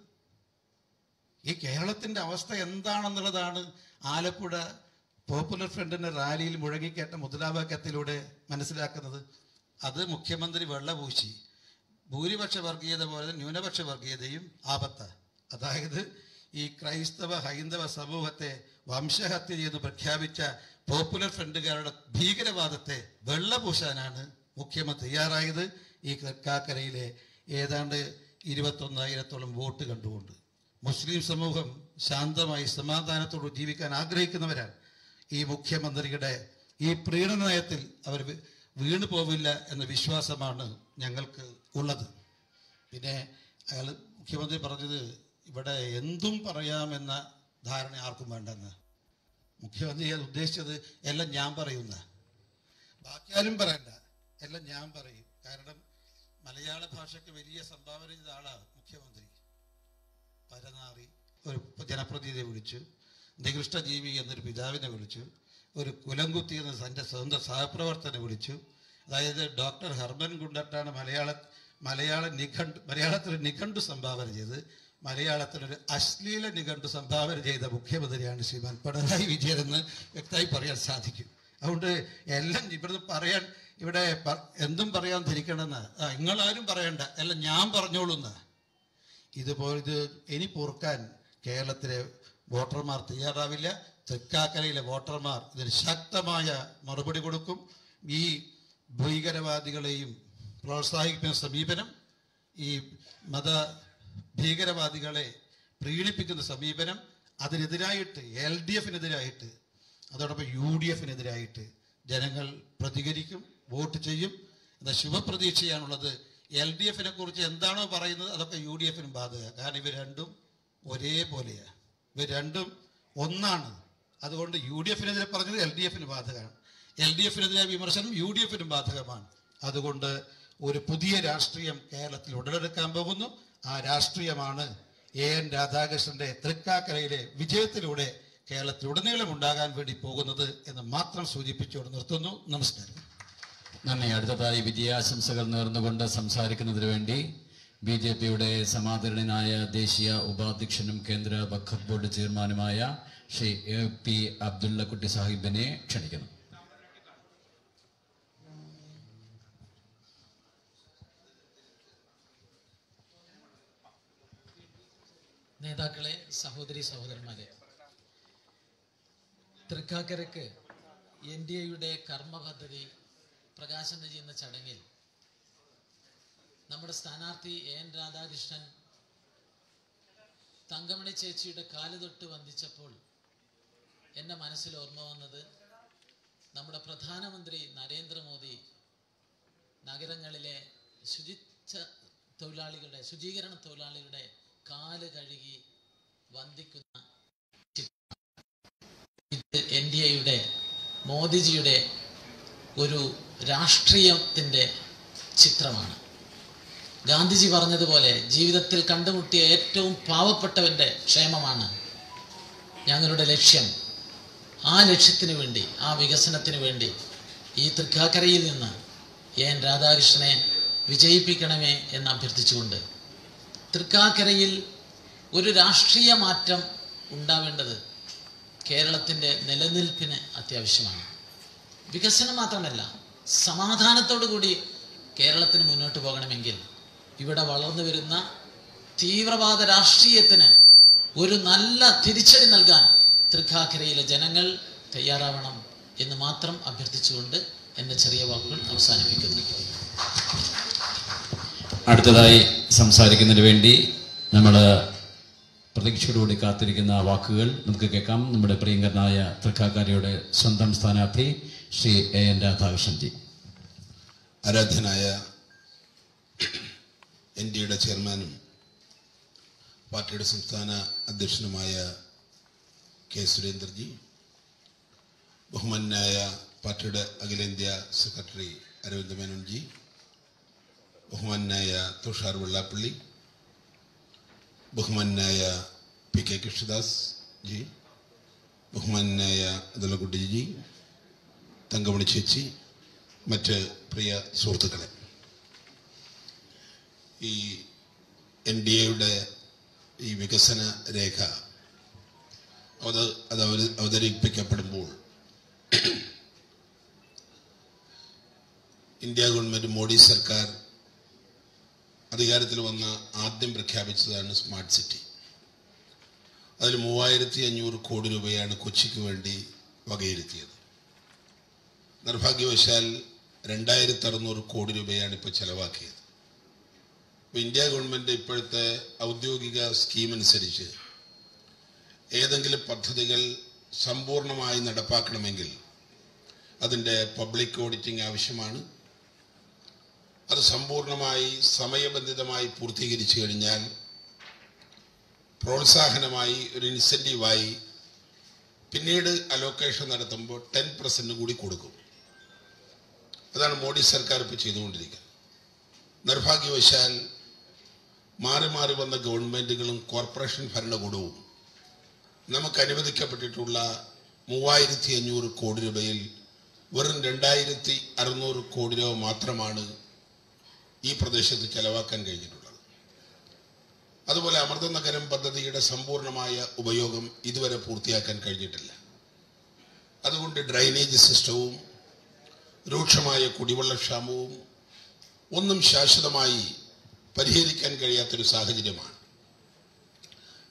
ഈ കേരളത്തിന്റെ അവസ്ഥ എന്താണെന്നുള്ളതാണ് ആലപ്പുഴ പോപ്പുലർ ഫ്രണ്ടിന്റെ റാലിയിൽ മുഴങ്ങിക്കേട്ട മുദ്രാവാക്യത്തിലൂടെ മനസ്സിലാക്കുന്നത് അത് മുഖ്യമന്ത്രി വെള്ളപൂശി ഭൂരിപക്ഷ വർഗീയത പോലെ ന്യൂനപക്ഷ വർഗീയതയും ആപത്ത അതായത് ഈ ക്രൈസ്തവ ഹൈന്ദവ സമൂഹത്തെ വംശഹത്യ ചെയ്ത് പ്രഖ്യാപിച്ച പോപ്പുലർ ഫ്രണ്ടുകാരുടെ ഭീകരവാദത്തെ വെള്ളപൂശാനാണ് മുഖ്യമന്ത്രി തയ്യാറായത് ഈ കാക്കരയിലെ ഏതാണ്ട് ഇരുപത്തൊന്നായിരത്തോളം വോട്ട് കണ്ടുകൊണ്ട് മുസ്ലിം സമൂഹം ശാന്തമായി സമാധാനത്തോട് ജീവിക്കാൻ ആഗ്രഹിക്കുന്നവരാണ് ഈ മുഖ്യമന്ത്രിയുടെ ഈ പ്രീണന നയത്തിൽ അവർ വി- വീണു പോവില്ല എന്ന വിശ്വാസമാണ് ഞങ്ങൾക്ക് ഉള്ളത് പിന്നെ അയാൾ മുഖ്യമന്ത്രി പറഞ്ഞത് ഇവിടെ എന്തും പറയാമെന്ന ധാരണ ആർക്കും വേണ്ടെന്ന് മുഖ്യമന്ത്രി അത് ഉദ്ദേശിച്ചത് എല്ലാം ഞാൻ പറയുന്ന ബാക്കി ആരും പറയണ്ട എല്ലാം ഞാൻ പറയും കാരണം മലയാള ഭാഷയ്ക്ക് വലിയ സംഭാവന ചെയ്ത ആളാണ് മുഖ്യമന്ത്രി പരനാറി ഒരു ജനപ്രതിനിധിയെ വിളിച്ചു നികൃഷ്ടജീവി എന്നൊരു പിതാവിനെ വിളിച്ചു ഒരു കുലംകുത്തി എന്ന തൻ്റെ സ്വന്തം സഹപ്രവർത്തനെ വിളിച്ചു അതായത് ഡോക്ടർ ഹർമൻ ഗുണ്ടട്ടാണ് മലയാള മലയാള നിഘണ്ട് മലയാളത്തിൽ നിഘണ്ടു സംഭാവന ചെയ്ത് മലയാളത്തിലൊരു അശ്ലീല നിഘണ്ടു സംഭാവന ചെയ്ത മുഖ്യമന്ത്രിയാണ് ശ്രീമാൻ പിണറായി വിജയൻ എന്ന് വ്യക്തമായി പറയാൻ സാധിക്കും അതുകൊണ്ട് എല്ലാം ഇവിടുന്ന് പറയാൻ ഇവിടെ പ- എന്തും പറയാൻ ധരിക്കണമെന്ന് ആ നിങ്ങളാരും പറയണ്ട എല്ലാം ഞാൻ പറഞ്ഞോളൂന്ന് ഇതുപോലെ ഇത് ഇനി പൊറുക്കാൻ കേരളത്തിലെ വോട്ടർമാർ തയ്യാറാവില്ല തൃക്കാക്കരയിലെ വോട്ടർമാർ ഇതിന് ശക്തമായ മറുപടി കൊടുക്കും ഈ ഭീകരവാദികളെയും പ്രോത്സാഹിപ്പിക്കുന്ന സമീപനം ഈ മത ഭീകരവാദികളെ പ്രീണിപ്പിക്കുന്ന സമീപനം അതിനെതിരായിട്ട് എൽ ഡി എഫിനെതിരായിട്ട് അതോടൊപ്പം യു ഡി എഫിനെതിരായിട്ട് ജനങ്ങൾ പ്രതികരിക്കും വോട്ട് ചെയ്യും എന്ന ശുഭപ്രതീക്ഷയാണുള്ളത് എൽ ഡി എഫിനെ കുറിച്ച് എന്താണോ പറയുന്നത് അതൊക്കെ യു ഡി എഫിനും ബാധക കാരണം ഇവർ രണ്ടും ഒരേപോലെയാണ് ഇവർ രണ്ടും ഒന്നാണ് അതുകൊണ്ട് യു ഡി എഫിനെതിരെ പറഞ്ഞത് എൽ ഡി എഫിന് ബാധകമാണ് എൽ ഡി എഫിനെതിരെ വിമർശനം യു ഡി എഫിനും ബാധകമാണ് അതുകൊണ്ട് ഒരു പുതിയ രാഷ്ട്രീയം കേരളത്തിൽ ഉടലെടുക്കാൻ പോകുന്നു ആ രാഷ്ട്രീയമാണ് എ എൻ രാധാകൃഷ്ണന്റെ തൃക്കാക്കരയിലെ വിജയത്തിലൂടെ കേരളത്തിൽ ഉടനീളം ഉണ്ടാകാൻ വേണ്ടി പോകുന്നത് എന്ന് മാത്രം സൂചിപ്പിച്ചുകൊണ്ട് നിർത്തുന്നു നമസ്കാരം നന്ദി അടുത്തതായി വിജയാശംസകൾ നേർന്നുകൊണ്ട് സംസാരിക്കുന്നതിന് വേണ്ടി ബി ജെ പിയുടെ സമാദരണീയനായ ദേശീയ ഉപാധ്യക്ഷനും കേന്ദ്ര വഖഫ് ബോർഡ് ചെയർമാനുമായ ശ്രീ എ പി അബ്ദുള്ളക്കുട്ടി സാഹിബിനെ ക്ഷണിക്കുന്നു നേതാക്കളെ സഹോദരി സഹോദരന്മാരെ തൃക്കാക്കരക്ക് എൻ ഡി എയുടെ കർമ്മ പദ്ധതി പ്രകാശനം ചെയ്യുന്ന ചടങ്ങിൽ നമ്മുടെ സ്ഥാനാർത്ഥി എ എൻ രാധാകൃഷ്ണൻ തങ്കമണി ചേച്ചിയുടെ കാല് തൊട്ട് വന്ദിച്ചപ്പോൾ എൻ്റെ മനസ്സിൽ ഓർമ്മ വന്നത് നമ്മുടെ പ്രധാനമന്ത്രി നരേന്ദ്രമോദി നഗരങ്ങളിലെ ശുചിത്വ തൊഴിലാളികളുടെ ശുചീകരണ തൊഴിലാളികളുടെ കാല് കഴുകി വന്ദിക്കുന്ന ചിത്രം. ഇത് എൻ ഡി എയുടെ മോദിജിയുടെ ഒരു രാഷ്ട്രീയത്തിൻ്റെ ചിത്രമാണ് ഗാന്ധിജി പറഞ്ഞതുപോലെ ജീവിതത്തിൽ കണ്ടുമുട്ടിയ ഏറ്റവും പാവപ്പെട്ടവൻ്റെ ക്ഷേമമാണ് ഞങ്ങളുടെ ലക്ഷ്യം ആ ലക്ഷ്യത്തിന് വേണ്ടി ആ വികസനത്തിന് വേണ്ടി ഈ തൃക്കാക്കരയിൽ നിന്ന് എൻ രാധാകൃഷ്ണനെ വിജയിപ്പിക്കണമേ എന്ന് അഭ്യർത്ഥിച്ചുകൊണ്ട് തൃക്കാക്കരയിൽ ഒരു രാഷ്ട്രീയ മാറ്റം ഉണ്ടാവേണ്ടത് കേരളത്തിൻ്റെ നിലനിൽപ്പിന് അത്യാവശ്യമാണ് വികസനം മാത്രമല്ല സമാധാനത്തോടു കൂടി കേരളത്തിന് മുന്നോട്ട് പോകണമെങ്കിൽ ഇവിടെ വളർന്നു വരുന്ന തീവ്രവാദ രാഷ്ട്രീയത്തിന് ഒരു നല്ല തിരിച്ചടി നൽകാൻ തൃക്കാക്കരയിലെ ജനങ്ങൾ തയ്യാറാവണം എന്ന് മാത്രം അഭ്യർത്ഥിച്ചുകൊണ്ട് എൻ്റെ ചെറിയ വാക്കുകൾ അവസാനിപ്പിക്കുന്നു അടുത്തതായി സംസാരിക്കുന്നതിന് വേണ്ടി നമ്മൾ പ്രതീക്ഷയോടുകൂടി കാത്തിരിക്കുന്ന വാക്കുകൾ നമുക്ക് കേൾക്കാം നമ്മുടെ പ്രിയങ്കരനായ തൃക്കാക്കാരിയുടെ സ്വന്തം സ്ഥാനാർത്ഥി ശ്രീ എ എൻ രാധാകൃഷ്ണൻ ജി ആരാധ്യനായ എൻ ഡി എയുടെ ചെയർമാനും പാർട്ടിയുടെ സംസ്ഥാന അധ്യക്ഷനുമായ കെ സുരേന്ദ്രജി ബഹുമാനായ പാർട്ടിയുടെ അഖിലേന്ത്യാ സെക്രട്ടറി അരവിന്ദ് മേനോൻജി ബഹുമാനായ തുഷാർ വെള്ളാപ്പള്ളി ബഹുമാനായ പി കെ കൃഷ്ണദാസ് ജി ബഹുമാനായ അതുലക്കുട്ടി ജി തങ്കമണി ചേച്ചി മറ്റ് പ്രിയ സുഹൃത്തുക്കളെ ഈ എൻ ഡി എയുടെ ഈ വികസന രേഖ അവത അത് അവത- അവതരിപ്പിക്കപ്പെടുമ്പോൾ ഇന്ത്യ ഗവൺമെൻറ് മോഡി സർക്കാർ അധികാരത്തിൽ വന്ന ആദ്യം പ്രഖ്യാപിച്ചതാണ് സ്മാർട്ട് സിറ്റി അതിൽ മൂവായിരത്തി അഞ്ഞൂറ് കോടി രൂപയാണ് കൊച്ചിക്ക് വേണ്ടി വകയിരുത്തിയത് നിർഭാഗ്യവശാൽ രണ്ടായിരത്തി അറുന്നൂറ് കോടി രൂപയാണ് ഇപ്പോൾ ചെലവാക്കിയത് അപ്പോൾ ഇന്ത്യ ഗവൺമെൻറ് ഇപ്പോഴത്തെ ഔദ്യോഗിക സ്കീം അനുസരിച്ച് ഏതെങ്കിലും പദ്ധതികൾ സമ്പൂർണ്ണമായി നടപ്പാക്കണമെങ്കിൽ അതിൻ്റെ പബ്ലിക് ഓഡിറ്റിംഗ് ആവശ്യമാണ് അത് സമ്പൂർണ്ണമായി സമയബന്ധിതമായി പൂർത്തീകരിച്ചു കഴിഞ്ഞാൽ പ്രോത്സാഹനമായി ഒരു ഇൻസെൻറ്റീവായി പിന്നീട് അലോക്കേഷൻ നടത്തുമ്പോൾ ടെൻ പെർസെൻറ്റ് കൂടി കൊടുക്കും അതാണ് മോഡി സർക്കാർ ഇപ്പോൾ ചെയ്തുകൊണ്ടിരിക്കുന്നത് നിർഭാഗ്യവശാൽ മാറി മാറി വന്ന ഗവൺമെൻറ്റുകളും കോർപ്പറേഷൻ ഭരണകൂടവും നമുക്ക് അനുവദിക്കപ്പെട്ടിട്ടുള്ള മൂവായിരത്തി അഞ്ഞൂറ് കോടി രൂപയിൽ വെറും രണ്ടായിരത്തി അറുന്നൂറ് കോടി രൂപ മാത്രമാണ് ഈ പ്രദേശത്ത് ചെലവാക്കാൻ കഴിഞ്ഞിട്ടുള്ളത് അതുപോലെ അമൃത നഗരം പദ്ധതിയുടെ സമ്പൂർണ്ണമായ ഉപയോഗം ഇതുവരെ പൂർത്തിയാക്കാൻ കഴിഞ്ഞിട്ടില്ല അതുകൊണ്ട് ഡ്രൈനേജ് സിസ്റ്റവും രൂക്ഷമായ കുടിവെള്ളക്ഷാമവും ഒന്നും ശാശ്വതമായി പരിഹരിക്കാൻ കഴിയാത്തൊരു സാഹചര്യമാണ്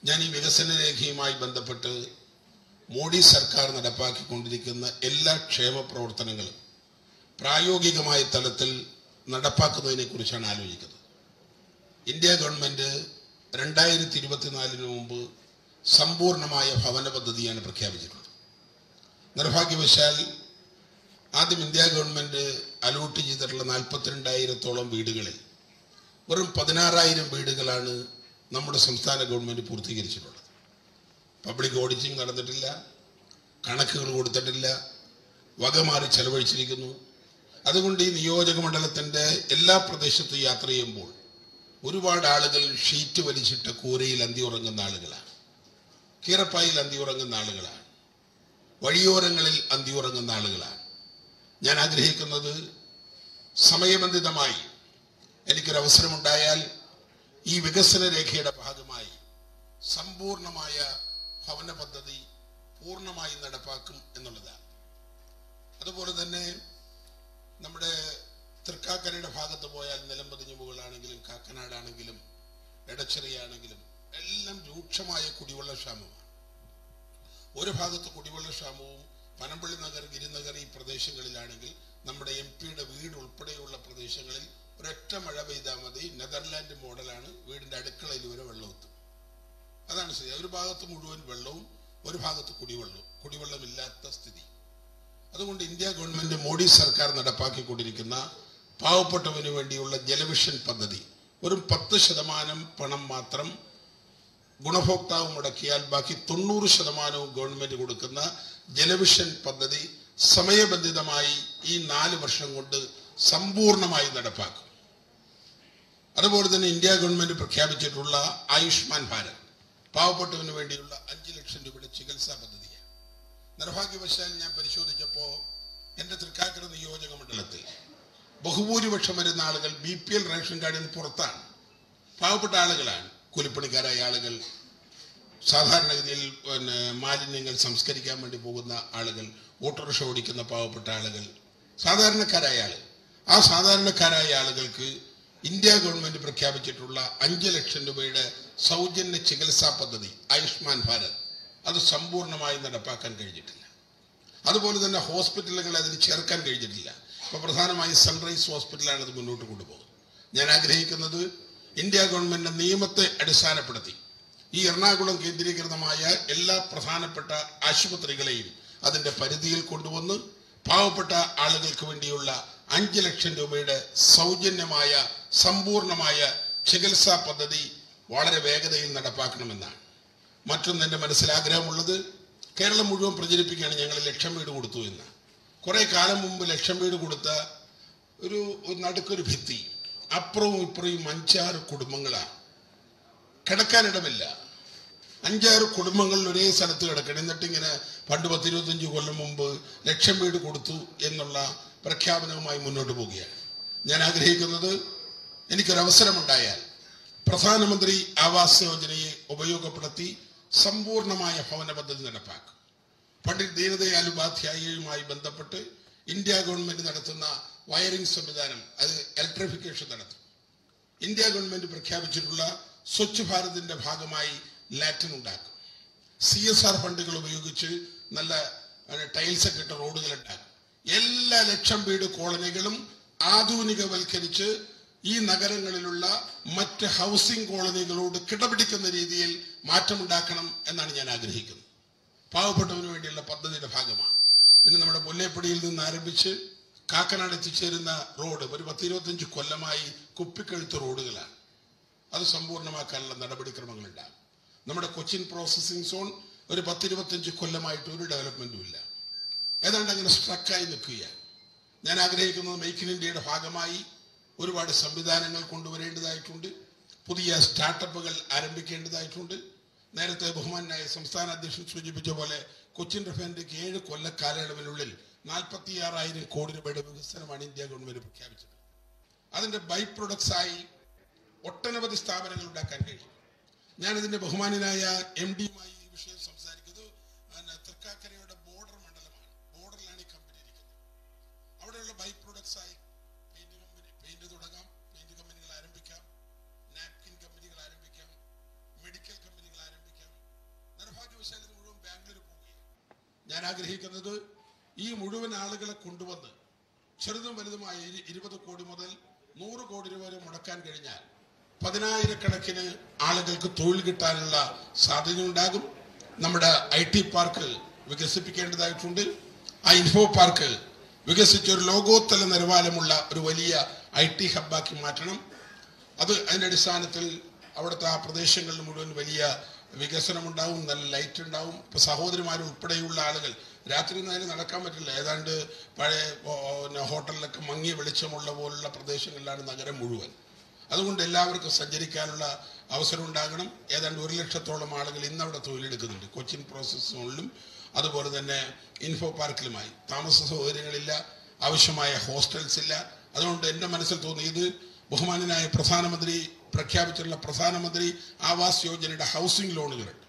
ഞാൻ ഈ വികസന രേഖയുമായി ബന്ധപ്പെട്ട് മോഡി സർക്കാർ നടപ്പാക്കിക്കൊണ്ടിരിക്കുന്ന എല്ലാ ക്ഷേമ പ്രവർത്തനങ്ങളും പ്രായോഗികമായ തലത്തിൽ നടപ്പാക്കുന്നതിനെ കുറിച്ചാണ് ആലോചിക്കുന്നത് ഇന്ത്യ ഗവൺമെന്റ് രണ്ടായിരത്തി ഇരുപത്തിനാലിന് മുമ്പ് സമ്പൂർണമായ ഭവന പദ്ധതിയാണ് പ്രഖ്യാപിച്ചിട്ടുള്ളത് നിർഭാഗ്യവശാൽ ആദ്യം ഇന്ത്യ ഗവൺമെന്റ് അലോട്ട് ചെയ്തിട്ടുള്ള നാൽപ്പത്തിരണ്ടായിരത്തോളം വീടുകളിൽ വെറും പതിനാറായിരം വീടുകളാണ് നമ്മുടെ സംസ്ഥാന ഗവൺമെന്റ് പൂർത്തീകരിച്ചിട്ടുള്ളത് പബ്ലിക് ഓഡിറ്റിംഗ് നടന്നിട്ടില്ല കണക്കുകൾ കൊടുത്തിട്ടില്ല വകമാറി ചെലവഴിച്ചിരിക്കുന്നു അതുകൊണ്ട് ഈ നിയോജക മണ്ഡലത്തിന്റെ എല്ലാ പ്രദേശത്തും യാത്ര ചെയ്യുമ്പോൾ ഒരുപാട് ആളുകൾ ഷീറ്റ് വലിച്ചിട്ട കൂരയിൽ അന്തി ഉറങ്ങുന്ന ആളുകളാണ് കീറപ്പായിൽ അന്തി ഉറങ്ങുന്ന ആളുകളാണ് വഴിയോരങ്ങളിൽ അന്തി ഉറങ്ങുന്ന ആളുകളാണ് ഞാൻ ആഗ്രഹിക്കുന്നത് സമയബന്ധിതമായി എനിക്കൊരു അവസരമുണ്ടായാൽ ഈ വികസന രേഖയുടെ ഭാഗമായി സമ്പൂർണമായ ഭവന പദ്ധതി പൂർണ്ണമായി നടപ്പാക്കും എന്നുള്ളതാണ് അതുപോലെ തന്നെ നമ്മുടെ തൃക്കാക്കരയുടെ ഭാഗത്ത് പോയാൽ നിലമ്പതിഞ്ഞു മുകളാണെങ്കിലും കാക്കനാടാണെങ്കിലും എടച്ചിറയാണെങ്കിലും എല്ലാം രൂക്ഷമായ കുടിവെള്ള ക്ഷാമമാണ് ഒരു ഭാഗത്ത് കുടിവെള്ള ക്ഷാമവും പനമ്പള്ളി നഗർ ഗിരിനഗർ ഈ പ്രദേശങ്ങളിലാണെങ്കിൽ നമ്മുടെ എം പിയുടെ വീട് ഉൾപ്പെടെയുള്ള പ്രദേശങ്ങളിൽ ഒരൊറ്റ മഴ പെയ്താൽ മതി നെതർലാൻഡ് മോഡലാണ് വീടിന്റെ അടുക്കളയിൽ വരെ വെള്ളമെത്തും അതാണ് ശരി ഒരു ഭാഗത്ത് മുഴുവൻ വെള്ളവും ഒരു ഭാഗത്ത് കുടിവെള്ളവും കുടിവെള്ളമില്ലാത്ത സ്ഥിതി അതുകൊണ്ട് ഇന്ത്യ ഗവൺമെന്റ് മോഡി സർക്കാർ നടപ്പാക്കിക്കൊണ്ടിരിക്കുന്ന പാവപ്പെട്ടവന് വേണ്ടിയുള്ള ജലവിഷൻ പദ്ധതി ഒരു പത്ത് ശതമാനം പണം മാത്രം ഗുണഭോക്താവ് മുടക്കിയാൽ ബാക്കി തൊണ്ണൂറ് ശതമാനവും ഗവൺമെന്റ് കൊടുക്കുന്ന ജലവിഷൻ പദ്ധതി സമയബന്ധിതമായി ഈ നാല് വർഷം കൊണ്ട് സമ്പൂർണമായി നടപ്പാക്കും അതുപോലെ തന്നെ ഇന്ത്യ ഗവൺമെന്റ് പ്രഖ്യാപിച്ചിട്ടുള്ള ആയുഷ്മാൻ ഭാരത് പാവപ്പെട്ടവന് വേണ്ടിയുള്ള അഞ്ച് ലക്ഷം രൂപയുടെ ചികിത്സാ പദ്ധതിയാണ് നിർഭാഗ്യവശാൽ ഞാൻ പരിശോധിച്ചപ്പോൾ എന്റെ തൃക്കാക്കര നിയോജക മണ്ഡലത്തിൽ ബഹുഭൂരിപക്ഷം വരുന്ന ആളുകൾ ബി പി എൽ റേഷൻ കാർഡിൽ നിന്ന് പുറത്താണ് പാവപ്പെട്ട ആളുകളാണ് കൂലിപ്പണിക്കാരായ ആളുകൾ സാധാരണഗതിയിൽ പിന്നെ മാലിന്യങ്ങൾ സംസ്കരിക്കാൻ വേണ്ടി പോകുന്ന ആളുകൾ ഓട്ടോറിക്ഷ ഓടിക്കുന്ന പാവപ്പെട്ട ആളുകൾ സാധാരണക്കാരായ ആളുകൾ ആ സാധാരണക്കാരായ ആളുകൾക്ക് ഇന്ത്യ ഗവൺമെന്റ് പ്രഖ്യാപിച്ചിട്ടുള്ള അഞ്ച് ലക്ഷം രൂപയുടെ സൗജന്യ ചികിത്സാ പദ്ധതി ആയുഷ്മാൻ ഭാരത് അത് സമ്പൂർണ്ണമായി നടപ്പാക്കാൻ കഴിഞ്ഞിട്ടില്ല അതുപോലെ തന്നെ ഹോസ്പിറ്റലുകൾ അതിന് ചേർക്കാൻ കഴിഞ്ഞിട്ടില്ല ഇപ്പൊ പ്രധാനമായി സൺറൈസ് ഹോസ്പിറ്റലാണ് അത് മുന്നോട്ട് കൊണ്ടുപോകുന്നത് ഞാൻ ആഗ്രഹിക്കുന്നത് ഇന്ത്യ ഗവൺമെന്റ് നിയമത്തെ അടിസ്ഥാനപ്പെടുത്തി ഈ എറണാകുളം കേന്ദ്രീകൃതമായ എല്ലാ പ്രധാനപ്പെട്ട ആശുപത്രികളെയും അതിന്റെ പരിധിയിൽ കൊണ്ടുവന്ന് പാവപ്പെട്ട ആളുകൾക്ക് വേണ്ടിയുള്ള അഞ്ച് ലക്ഷം രൂപയുടെ സൗജന്യമായ സമ്പൂർണമായ ചികിത്സാ പദ്ധതി വളരെ വേഗതയിൽ നടപ്പാക്കണമെന്നാണ് മറ്റൊന്ന് എൻ്റെ മനസ്സിൽ ആഗ്രഹമുള്ളത് കേരളം മുഴുവൻ പ്രചരിപ്പിക്കുകയാണ് ഞങ്ങൾ ലക്ഷം വീട് കൊടുത്തു എന്ന് കുറെ കാലം മുമ്പ് ലക്ഷം വീട് കൊടുത്ത ഒരു ഒരു നടുക്കൊരു ഭിത്തി അപ്പുറവും ഇപ്പുറവും അഞ്ചാറ് കുടുംബങ്ങളാണ് കിടക്കാനിടമില്ല അഞ്ചാറ് കുടുംബങ്ങളിൽ ഒരേ സ്ഥലത്ത് കിടക്കണം എന്നിട്ട് ഇങ്ങനെ പണ്ട് പത്തിരുപത്തഞ്ച് കൊല്ലം മുമ്പ് ലക്ഷം വീട് കൊടുത്തു എന്നുള്ള പ്രഖ്യാപനവുമായി മുന്നോട്ട് പോവുകയാണ് ഞാൻ ആഗ്രഹിക്കുന്നത് എനിക്കൊരവസരമുണ്ടായാൽ പ്രധാനമന്ത്രി ആവാസ് യോജനയെ ഉപയോഗപ്പെടുത്തി സമ്പൂർണമായ ഭവന പദ്ധതി നടപ്പാക്കും പണ്ഡിറ്റ് ദീനദയാൽ ഉപാധ്യായയുമായി ബന്ധപ്പെട്ട് ഇന്ത്യ ഗവൺമെന്റ് നടത്തുന്ന വയറിംഗ് സംവിധാനം അത് ഇലക്ട്രിഫിക്കേഷൻ നടത്തും ഇന്ത്യ ഗവൺമെന്റ് പ്രഖ്യാപിച്ചിട്ടുള്ള സ്വച്ഛ് ഭാരതിന്റെ ഭാഗമായി ലാറ്റിൻ ഉണ്ടാക്കും സി എസ് ആർ ഫണ്ടുകൾ ഉപയോഗിച്ച് നല്ല ടൈൽസ് ഒക്കെ ഇട്ട റോഡുകൾ ഉണ്ടാക്കും എല്ലാ ലക്ഷം വീട് കോളനികളും ആധുനികവൽക്കരിച്ച് ഈ നഗരങ്ങളിലുള്ള മറ്റ് ഹൗസിംഗ് കോളനികളോട് കിടപിടിക്കുന്ന രീതിയിൽ മാറ്റമുണ്ടാക്കണം എന്നാണ് ഞാൻ ആഗ്രഹിക്കുന്നത് പാവപ്പെട്ടവന് വേണ്ടിയുള്ള പദ്ധതിയുടെ ഭാഗമാണ് പിന്നെ നമ്മുടെ മുല്ലേപ്പടിയിൽ നിന്ന് ആരംഭിച്ച് കാക്കനാട് എത്തിച്ചേരുന്ന റോഡ് ഒരു പത്തിരുപത്തഞ്ച് കൊല്ലമായി കുപ്പിക്കഴുത്ത് റോഡുകളാണ് അത് സമ്പൂർണ്ണമാക്കാനുള്ള നടപടിക്രമങ്ങളുണ്ടാകും നമ്മുടെ കൊച്ചിൻ പ്രോസസ്സിംഗ് സോൺ ഒരു പത്തിരുപത്തഞ്ച് കൊല്ലമായിട്ട് ഒരു ഡെവലപ്മെന്റും ഇല്ല ഏതാണ്ട് അങ്ങനെ സ്ട്രക്കായി നിൽക്കുകയാണ് ഞാൻ ആഗ്രഹിക്കുന്നത് മേക്ക് ഇൻ ഇന്ത്യയുടെ ഭാഗമായി ഒരുപാട് സംവിധാനങ്ങൾ കൊണ്ടുവരേണ്ടതായിട്ടുണ്ട് പുതിയ സ്റ്റാർട്ടപ്പുകൾ ആരംഭിക്കേണ്ടതായിട്ടുണ്ട് നേരത്തെ ബഹുമാനായ സംസ്ഥാന അധ്യക്ഷൻ സൂചിപ്പിച്ച പോലെ കൊച്ചിൻ റിഫൈനറിക്ക് ഏഴ് കൊല്ല കാലയളവിനുള്ളിൽ നാൽപ്പത്തിയാറായിരം കോടി രൂപയുടെ വികസനമാണ് ഇന്ത്യ ഗവൺമെന്റ് പ്രഖ്യാപിച്ചത് അതിന്റെ ബൈ പ്രൊഡക്ട്സ് ആയി ഒട്ടനവധി സ്ഥാപനങ്ങൾ ഉണ്ടാക്കാൻ കഴിയും ഞാൻ ഇതിന്റെ ബഹുമാനായ എം ഡിയുമായി ഈ വിഷയം സംസാരിക്കുന്നത് പിന്നെ തൃക്കാക്കരയുടെ ബോർഡർ മണ്ഡലമാണ് ബോർഡറിലാണ് ഈ കമ്പനി ഇരിക്കുന്നത് അവിടെയുള്ള ബൈ പ്രൊഡക്ട്സ് ആയി പെയിന്റ് കമ്പനി പെയിന്റ് തുടങ്ങാം പെയിന്റ് കമ്പനികൾ ആരംഭിക്കാം നാപ്കിൻ കമ്പനികൾ ആരംഭിക്കാം മെഡിക്കൽ കമ്പനികൾ ആരംഭിക്കാം ഞാൻ ആഗ്രഹിക്കുന്നത് ഈ മുഴുവൻ ആളുകളെ കൊണ്ടുവന്ന് ചെറുതും വലുതുമായ ഇരു- ഇരുപത് കോടി മുതൽ നൂറ് കോടി രൂപ വരെ മുടക്കാൻ കഴിഞ്ഞാൽ പതിനായിരക്കണക്കിന് ആളുകൾക്ക് തൊഴിൽ കിട്ടാനുള്ള സാധ്യതയുണ്ടാകും നമ്മുടെ ഐ ടി പാർക്ക് വികസിപ്പിക്കേണ്ടതായിട്ടുണ്ട് ആ ഇൻഫോ പാർക്ക് വികസിച്ച ഒരു ലോകോത്തര നിലവാരമുള്ള ഒരു വലിയ ഐ ടി ഹബ്ബാക്കി മാറ്റണം അത് അതിന്റെ അടിസ്ഥാനത്തിൽ അവിടുത്തെ ആ പ്രദേശങ്ങളിൽ മുഴുവൻ വലിയ വികസനം ഉണ്ടാവും നല്ല ലൈറ്റ് ഉണ്ടാവും ഇപ്പൊ സഹോദരിമാർ ഉൾപ്പെടെയുള്ള ആളുകൾ രാത്രി നേരം നടക്കാൻ പറ്റില്ല ഏതാണ്ട് പഴയ ഓ, പിന്നെ ഹോട്ടലിലൊക്കെ മങ്ങിയ വെളിച്ചമുള്ള പോലുള്ള പ്രദേശങ്ങളിലാണ് നഗരം മുഴുവൻ അതുകൊണ്ട് എല്ലാവർക്കും സഞ്ചരിക്കാനുള്ള അവസരം ഉണ്ടാകണം ഏതാണ്ട് ഒരു ലക്ഷത്തോളം ആളുകൾ ഇന്ന് അവിടെ തൊഴിലെടുക്കുന്നുണ്ട് കൊച്ചിൻ പ്രോസസ് സോണിലും അതുപോലെ തന്നെ ഇൻഫോ പാർക്കിലുമായി താമസ സൗകര്യങ്ങളില്ല ആവശ്യമായ ഹോസ്റ്റൽസ് ഇല്ല അതുകൊണ്ട് എൻ്റെ മനസ്സിൽ തോന്നിയത് ബഹുമാനനായ പ്രധാനമന്ത്രി പ്രഖ്യാപിച്ചിട്ടുള്ള പ്രധാനമന്ത്രി ആവാസ് യോജനയുടെ ഹൗസിംഗ് ലോണുകളുണ്ട്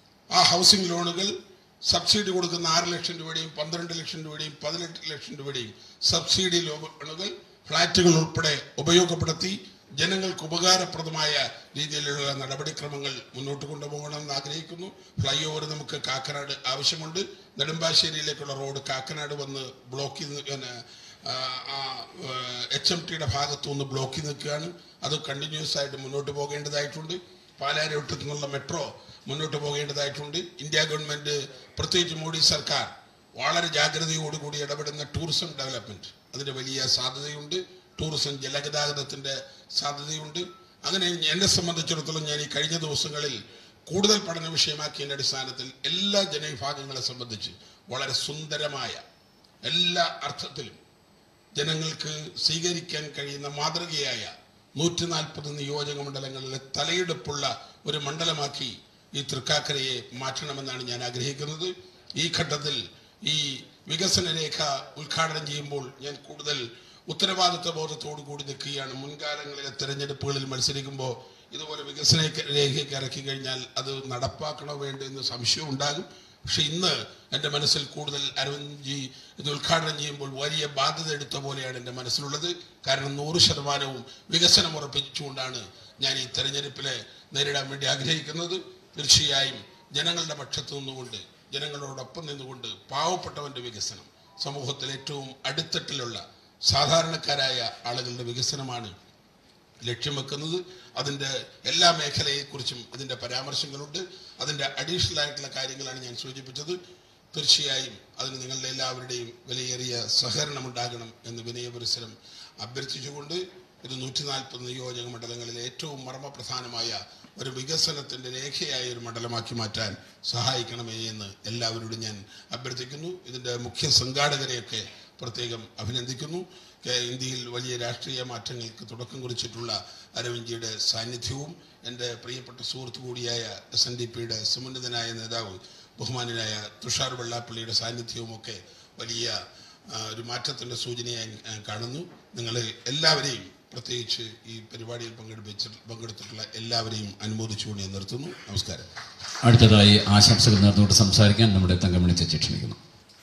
ആ ഹൗസിംഗ് ലോണുകൾ സബ്സിഡി കൊടുക്കുന്ന ആറ് ലക്ഷം രൂപയുടെയും പന്ത്രണ്ട് ലക്ഷം രൂപയുടെയും പതിനെട്ട് ലക്ഷം രൂപയുടെയും സബ്സിഡി ലോണുകൾ ഫ്ളാറ്റുകൾ ഉൾപ്പെടെ ഉപയോഗപ്പെടുത്തി ജനങ്ങൾക്ക് ഉപകാരപ്രദമായ രീതിയിലുള്ള നടപടിക്രമങ്ങൾ മുന്നോട്ട് കൊണ്ടുപോകണമെന്ന് ആഗ്രഹിക്കുന്നു ഫ്ലൈ ഓവർ നമുക്ക് കാക്കനാട് ആവശ്യമുണ്ട് നെടുമ്പാശ്ശേരിയിലേക്കുള്ള റോഡ് കാക്കനാട് വന്ന് ബ്ലോക്ക് ചെയ്ത് പിന്നെ, ആ, ആ എച്ച് എം ടിയുടെ ഭാഗത്തു നിന്ന് ബ്ലോക്ക് ചെയ്ത് നിൽക്കുകയാണ് അത് കണ്ടിന്യൂസ് ആയിട്ട് മുന്നോട്ട് പോകേണ്ടതായിട്ടുണ്ട് പാലാരിവട്ടത്തു നിന്നുള്ള മെട്രോ മുന്നോട്ട് പോകേണ്ടതായിട്ടുണ്ട് ഇന്ത്യ ഗവൺമെന്റ് പ്രത്യേകിച്ച് മോഡി സർക്കാർ വളരെ ജാഗ്രതയോടുകൂടി ഇടപെടുന്ന ടൂറിസം ഡെവലപ്മെന്റ് അതിന് വലിയ സാധ്യതയുണ്ട് ടൂറിസം ജലഗതാഗതത്തിന്റെ സാധ്യതയുണ്ട് അങ്ങനെ എന്നെ സംബന്ധിച്ചിടത്തോളം ഞാൻ ഈ കഴിഞ്ഞ ദിവസങ്ങളിൽ കൂടുതൽ പഠന വിഷയമാക്കിയതിന്റെ അടിസ്ഥാനത്തിൽ എല്ലാ ജനവിഭാഗങ്ങളെ സംബന്ധിച്ച് വളരെ സുന്ദരമായ എല്ലാ അർത്ഥത്തിലും ജനങ്ങൾക്ക് സ്വീകരിക്കാൻ കഴിയുന്ന മാതൃകയായ നൂറ്റി നാൽപ്പത് നിയോജക മണ്ഡലങ്ങളിലെ തലയെടുപ്പുള്ള ഒരു മണ്ഡലമാക്കി ഈ തൃക്കാക്കരയെ മാറ്റണമെന്നാണ് ഞാൻ ആഗ്രഹിക്കുന്നത് ഈ ഘട്ടത്തിൽ ഈ വികസന രേഖ ഉദ്ഘാടനം ചെയ്യുമ്പോൾ ഞാൻ കൂടുതൽ ഉത്തരവാദിത്വ ബോധത്തോടു കൂടി നിൽക്കുകയാണ് മുൻകാലങ്ങളിലെ തെരഞ്ഞെടുപ്പുകളിൽ മത്സരിക്കുമ്പോൾ ഇതുപോലെ വികസന രേഖയ്ക്ക് ഇറക്കി കഴിഞ്ഞാൽ അത് നടപ്പാക്കണോ വേണ്ടോ എന്ന് സംശയം ഉണ്ടാകും പക്ഷെ ഇന്ന് എൻ്റെ മനസ്സിൽ കൂടുതൽ അരവിന്ദ് ജി ഇത് ഉദ്ഘാടനം ചെയ്യുമ്പോൾ വലിയ ബാധ്യത എടുത്ത പോലെയാണ് എൻ്റെ മനസ്സിലുള്ളത് കാരണം നൂറ് ശതമാനവും വികസനം ഉറപ്പിച്ചുകൊണ്ടാണ് ഞാൻ ഈ തെരഞ്ഞെടുപ്പിലെ നേരിടാൻ വേണ്ടി ആഗ്രഹിക്കുന്നത് തീർച്ചയായും ജനങ്ങളുടെ പക്ഷത്ത് നിന്നുകൊണ്ട് ജനങ്ങളോടൊപ്പം നിന്നുകൊണ്ട് പാവപ്പെട്ടവന്റെ വികസനം സമൂഹത്തിൽ ഏറ്റവും അടിത്തട്ടിലുള്ള സാധാരണക്കാരായ ആളുകളുടെ വികസനമാണ് ലക്ഷ്യം വെക്കുന്നത് അതിൻ്റെ എല്ലാ മേഖലയെക്കുറിച്ചും ഇതിൻ്റെ പരാമർശങ്ങളുണ്ട് അതിൻ്റെ അഡീഷണൽ ആയിട്ടുള്ള കാര്യങ്ങളാണ് ഞാൻ സൂചിപ്പിച്ചത് തീർച്ചയായും അതിന് നിങ്ങളുടെ എല്ലാവരുടെയും വിലയേറിയ സഹകരണം ഉണ്ടാകണം എന്ന് വിനയപരിസരം അഭ്യർത്ഥിച്ചുകൊണ്ട് ഇത് നൂറ്റി നാൽപ്പത് നിയോജക മണ്ഡലങ്ങളിലെ ഏറ്റവും മർമ്മപ്രധാനമായ ഒരു വികസനത്തിന്റെ രേഖയായ ഒരു മണ്ഡലമാക്കി മാറ്റാൻ സഹായിക്കണമേ എന്ന് എല്ലാവരോടും ഞാൻ അഭ്യർത്ഥിക്കുന്നു ഇതിന്റെ മുഖ്യ സംഘാടകരെയൊക്കെ പ്രത്യേകം അഭിനന്ദിക്കുന്നു കേ- ഇന്ത്യയിൽ വലിയ രാഷ്ട്രീയ മാറ്റങ്ങൾക്ക് തുടക്കം കുറിച്ചിട്ടുള്ള അരവിന്ദ്ജിയുടെ സാന്നിധ്യവും എൻ്റെ പ്രിയപ്പെട്ട സുഹൃത്തു കൂടിയായ എസ് എൻ ഡി പിയുടെ സമുന്നതനായ നേതാവ് ബഹുമാനായ തുഷാർ വെള്ളാപ്പള്ളിയുടെ സാന്നിധ്യവും ഒക്കെ വലിയ ആ, ഒരു മാറ്റത്തിൻ്റെ സൂചനയായി ഞാൻ കാണുന്നു നിങ്ങൾ എല്ലാവരെയും പ്രത്യേകിച്ച് ഈ പരിപാടിയിൽ പങ്കെടുപ്പിച്ച പങ്കെടുത്തിട്ടുള്ള എല്ലാവരെയും അനുമോദിച്ചുകൊണ്ട് ഞാൻ നിർത്തുന്നു നമസ്കാരം അടുത്തതായി ആശംസകൾ നേർന്നുകൊണ്ട് സംസാരിക്കാൻ നമ്മുടെ തങ്കമണി ചേച്ചി ക്ഷണിക്കുന്നു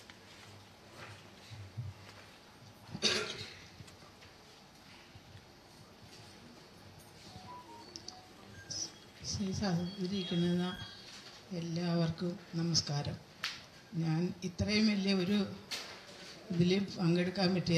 ശ്രീ സഹകരിക്കുന്ന എല്ലാവർക്കും നമസ്കാരം ഞാൻ ഇത്രയും വലിയ ഒരു ഇതിൽ പങ്കെടുക്കാൻ പറ്റിയ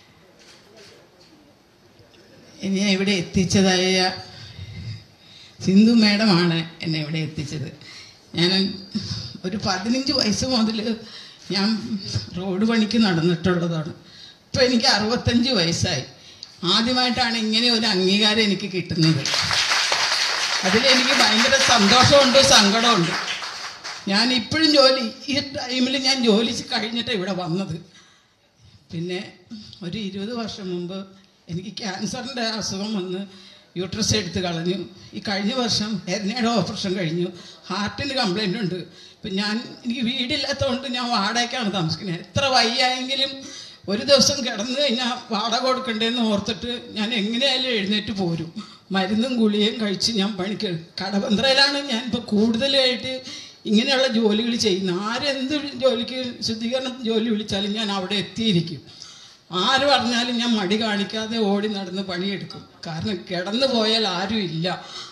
എന്നെ ഇവിടെ എത്തിച്ചതായ സിന്ധു മേഡമാണ് എന്നെ ഇവിടെ എത്തിച്ചത് ഞാൻ ഒരു പതിനഞ്ച് വയസ്സ് മുതൽ ഞാൻ റോഡ് പണിക്ക് നടന്നിട്ടുള്ളതാണ് ഇപ്പം എനിക്ക് അറുപത്തഞ്ച് വയസ്സായി ആദ്യമായിട്ടാണ് ഇങ്ങനെ ഒരു അംഗീകാരം എനിക്ക് കിട്ടുന്നത് അതിലെനിക്ക് ഭയങ്കര സന്തോഷമുണ്ട് സങ്കടമുണ്ട് ഞാൻ ഇപ്പോഴും ജോലി ഈ ടൈമിൽ ഞാൻ ജോലി കഴിഞ്ഞിട്ട് ഇവിടെ വന്നത് പിന്നെ ഒരു ഇരുപത് വർഷം മുമ്പ് എനിക്ക് ക്യാൻസറിൻ്റെ അസുഖം വന്ന് യൂട്രസ് എടുത്ത് കളഞ്ഞു ഈ കഴിഞ്ഞ വർഷം ഹെർണിയുടെ ഓപ്പറേഷൻ കഴിഞ്ഞു ഹാർട്ടിന് കംപ്ലൈൻ്റ് ഉണ്ട് ഇപ്പം ഞാൻ എനിക്ക് വീടില്ലാത്തതുകൊണ്ട് ഞാൻ വാടകയ്ക്കാണ് താമസിക്കുന്നത് എത്ര വയ്യായെങ്കിലും ഒരു ദിവസം കിടന്നു കഴിഞ്ഞാൽ വാടക കൊടുക്കണ്ടേന്ന് ഓർത്തിട്ട് ഞാൻ എങ്ങനെയായാലും എഴുന്നേറ്റ് പോരും മരുന്നും ഗുളികയും കഴിച്ച് ഞാൻ പണിക്ക് കടബന്ത്രയിലാണ് ഞാൻ ഇപ്പോൾ കൂടുതലായിട്ട് ഇങ്ങനെയുള്ള ജോലികൾ ചെയ്യുന്നത് ആരെന്ത് ജോലിക്ക് ശുദ്ധീകരണം ജോലി വിളിച്ചാലും ഞാൻ അവിടെ എത്തിയിരിക്കും ആര് പറഞ്ഞാലും ഞാൻ മടി കാണിക്കാതെ ഓടി നടന്ന് പണിയെടുക്കും കാരണം കിടന്നു പോയാൽ ആരും ഇല്ല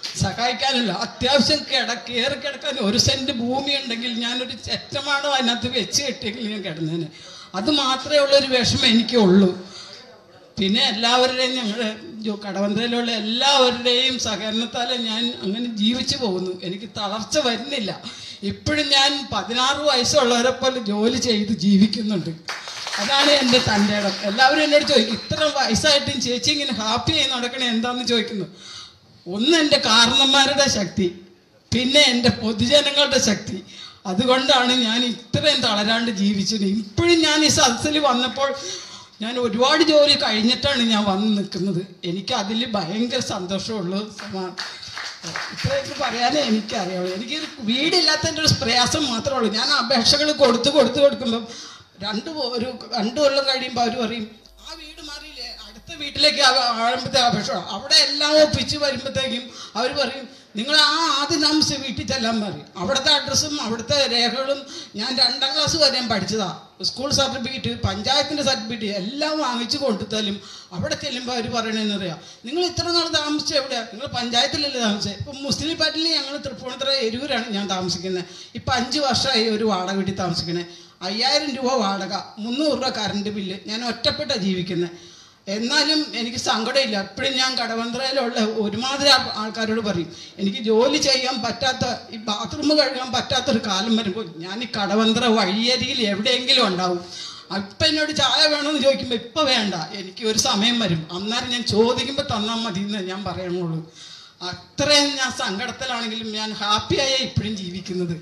സഹായിക്കാനില്ല അത്യാവശ്യം കിട കയറി കിടക്കാൻ ഒരു സെന്റ് ഭൂമി ഉണ്ടെങ്കിൽ ഞാനൊരു ചെറ്റമാണോ അതിനകത്ത് വെച്ച് കെട്ടിയെങ്കിൽ ഞാൻ കിടന്നേനെ അത് മാത്രമേ ഉള്ളൊരു വിഷമം എനിക്കുള്ളൂ പിന്നെ എല്ലാവരുടെയും ഞങ്ങളുടെ കടവന്ത്രയിലുള്ള എല്ലാവരുടെയും സഹകരണത്താൽ ഞാൻ അങ്ങനെ ജീവിച്ചു പോകുന്നു എനിക്ക് തളർച്ച വരുന്നില്ല ഇപ്പോഴും ഞാൻ പതിനാറ് വയസ്സുള്ളവരെ പോലെ ജോലി ചെയ്ത് ജീവിക്കുന്നുണ്ട് അതാണ് എൻ്റെ തൻ്റെ ഇടം എല്ലാവരും എന്നോട് ചോദിക്കും ഇത്ര വയസ്സായിട്ടും ചേച്ചി ഇങ്ങനെ ഹാപ്പി ആയി നടക്കണേ എന്താണെന്ന് ചോദിക്കുന്നു ഒന്ന് എൻ്റെ കാരണന്മാരുടെ ശക്തി പിന്നെ എൻ്റെ പൊതുജനങ്ങളുടെ ശക്തി അതുകൊണ്ടാണ് ഞാൻ ഇത്രയും തളരാണ്ട് ജീവിച്ചത് ഇപ്പോഴും ഞാൻ ഈ സദസ്സിൽ വന്നപ്പോൾ ഞാൻ ഒരുപാട് ജോലി കഴിഞ്ഞിട്ടാണ് ഞാൻ വന്ന് നിൽക്കുന്നത് എനിക്ക് അതിൽ ഭയങ്കര സന്തോഷമുള്ളൂ സമാ- ഇത്രയൊക്കെ പറയാനേ എനിക്കറിയാവുള്ളൂ എനിക്ക് വീടില്ലാത്തതിൻ്റെ ഒരു പ്രയാസം മാത്രമേ ഉള്ളൂ ഞാൻ അപേക്ഷകൾ കൊടുത്ത് കൊടുത്ത് കൊടുക്കുമ്പം രണ്ട് പോ- ഒരു രണ്ട് കൊല്ലം കഴിയുമ്പോൾ അവർ പറയും ആ വീട് മാറിയില്ലേ അടുത്ത വീട്ടിലേക്ക് ആഴുമ്പോഴത്തെ അപേക്ഷ അവിടെ എല്ലാം ഒപ്പിച്ച് വരുമ്പോഴത്തേക്കും അവർ പറയും നിങ്ങൾ ആ ആദ്യം താമസിച്ച വീട്ടിൽ ചെല്ലാൻ പറയും അവിടുത്തെ അഡ്രസ്സും അവിടുത്തെ രേഖകളും ഞാൻ രണ്ടാം ക്ലാസ് വരെ ഞാൻ പഠിച്ചതാ സ്കൂൾ സർട്ടിഫിക്കറ്റ് പഞ്ചായത്തിൻ്റെ സർട്ടിഫിക്കറ്റ് എല്ലാം വാങ്ങിച്ചു കൊണ്ടുത്തരും അവിടെ ചെല്ലുമ്പോൾ അവർ പറയണതെന്ന് അറിയാം നിങ്ങൾ ഇത്ര നാൾ താമസിച്ചത് എവിടെയാണ് നിങ്ങൾ പഞ്ചായത്തിലല്ലേ താമസിച്ചത് ഇപ്പം മുസ്ലിം പാർട്ടിയിൽ ഞങ്ങൾ തൃപ്പൂണിത്തുറ എരൂരാണ് ഞാൻ താമസിക്കുന്നത് ഇപ്പം അഞ്ച് വർഷമായി ഒരു വാടക വീട്ടിൽ താമസിക്കണേ അയ്യായിരം രൂപ വാടക മുന്നൂറ് രൂപ കറണ്ട് ബില്ല് ഞാൻ ഒറ്റപ്പെട്ടാണ് ജീവിക്കുന്നത് എന്നാലും എനിക്ക് സങ്കടമില്ല എപ്പോഴും ഞാൻ കടവന്ത്രയിലുള്ള ഒരുമാതിരി ആൾ- ആൾക്കാരോട് പറയും എനിക്ക് ജോലി ചെയ്യാൻ പറ്റാത്ത ഈ ബാത്റൂം കഴുകാൻ പറ്റാത്തൊരു കാലം വരുമ്പോൾ ഞാൻ ഈ കടവന്ത്ര വഴിയരികിൽ എവിടെയെങ്കിലും ഉണ്ടാവും ഇപ്പം എന്നോട് ചായ വേണമെന്ന് ചോദിക്കുമ്പോൾ ഇപ്പം വേണ്ട എനിക്ക് ഒരു സമയം വരും അന്നേരം ഞാൻ ചോദിക്കുമ്പോൾ തന്നാൽ മതി എന്ന് ഞാൻ പറയണുള്ളൂ അത്രയും ഞാൻ സങ്കടത്തിലാണെങ്കിലും ഞാൻ ഹാപ്പിയായേ ഇപ്പോഴും ജീവിക്കുന്നത്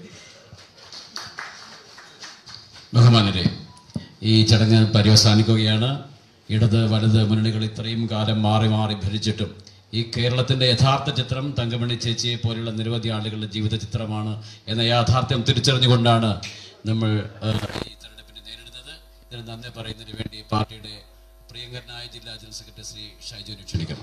ബഹുമാനരെ ഈ ചടങ്ങ് പര്യവസാനിക്കുകയാണ് ഇടത് വലത് മുന്നണികൾ ഇത്രയും കാലം മാറി മാറി ഭരിച്ചിട്ടും ഈ കേരളത്തിന്റെ യഥാർത്ഥ ചിത്രം തങ്കമണി ചേച്ചിയെ പോലുള്ള നിരവധി ആളുകളുടെ ജീവിത ചിത്രമാണ് എന്ന യാഥാർത്ഥ്യം തിരിച്ചറിഞ്ഞുകൊണ്ടാണ് നമ്മൾ ആ, ഈ തെരഞ്ഞെടുപ്പിനെ നേരിടുന്നത് ഇതിന് നന്ദി പറയുന്നതിന് വേണ്ടി പാർട്ടിയുടെ പ്രിയങ്കരനായ ജില്ലാ ജനറൽ സെക്രട്ടറി ശ്രീ ഷൈജുവിനെ ക്ഷണിക്കണം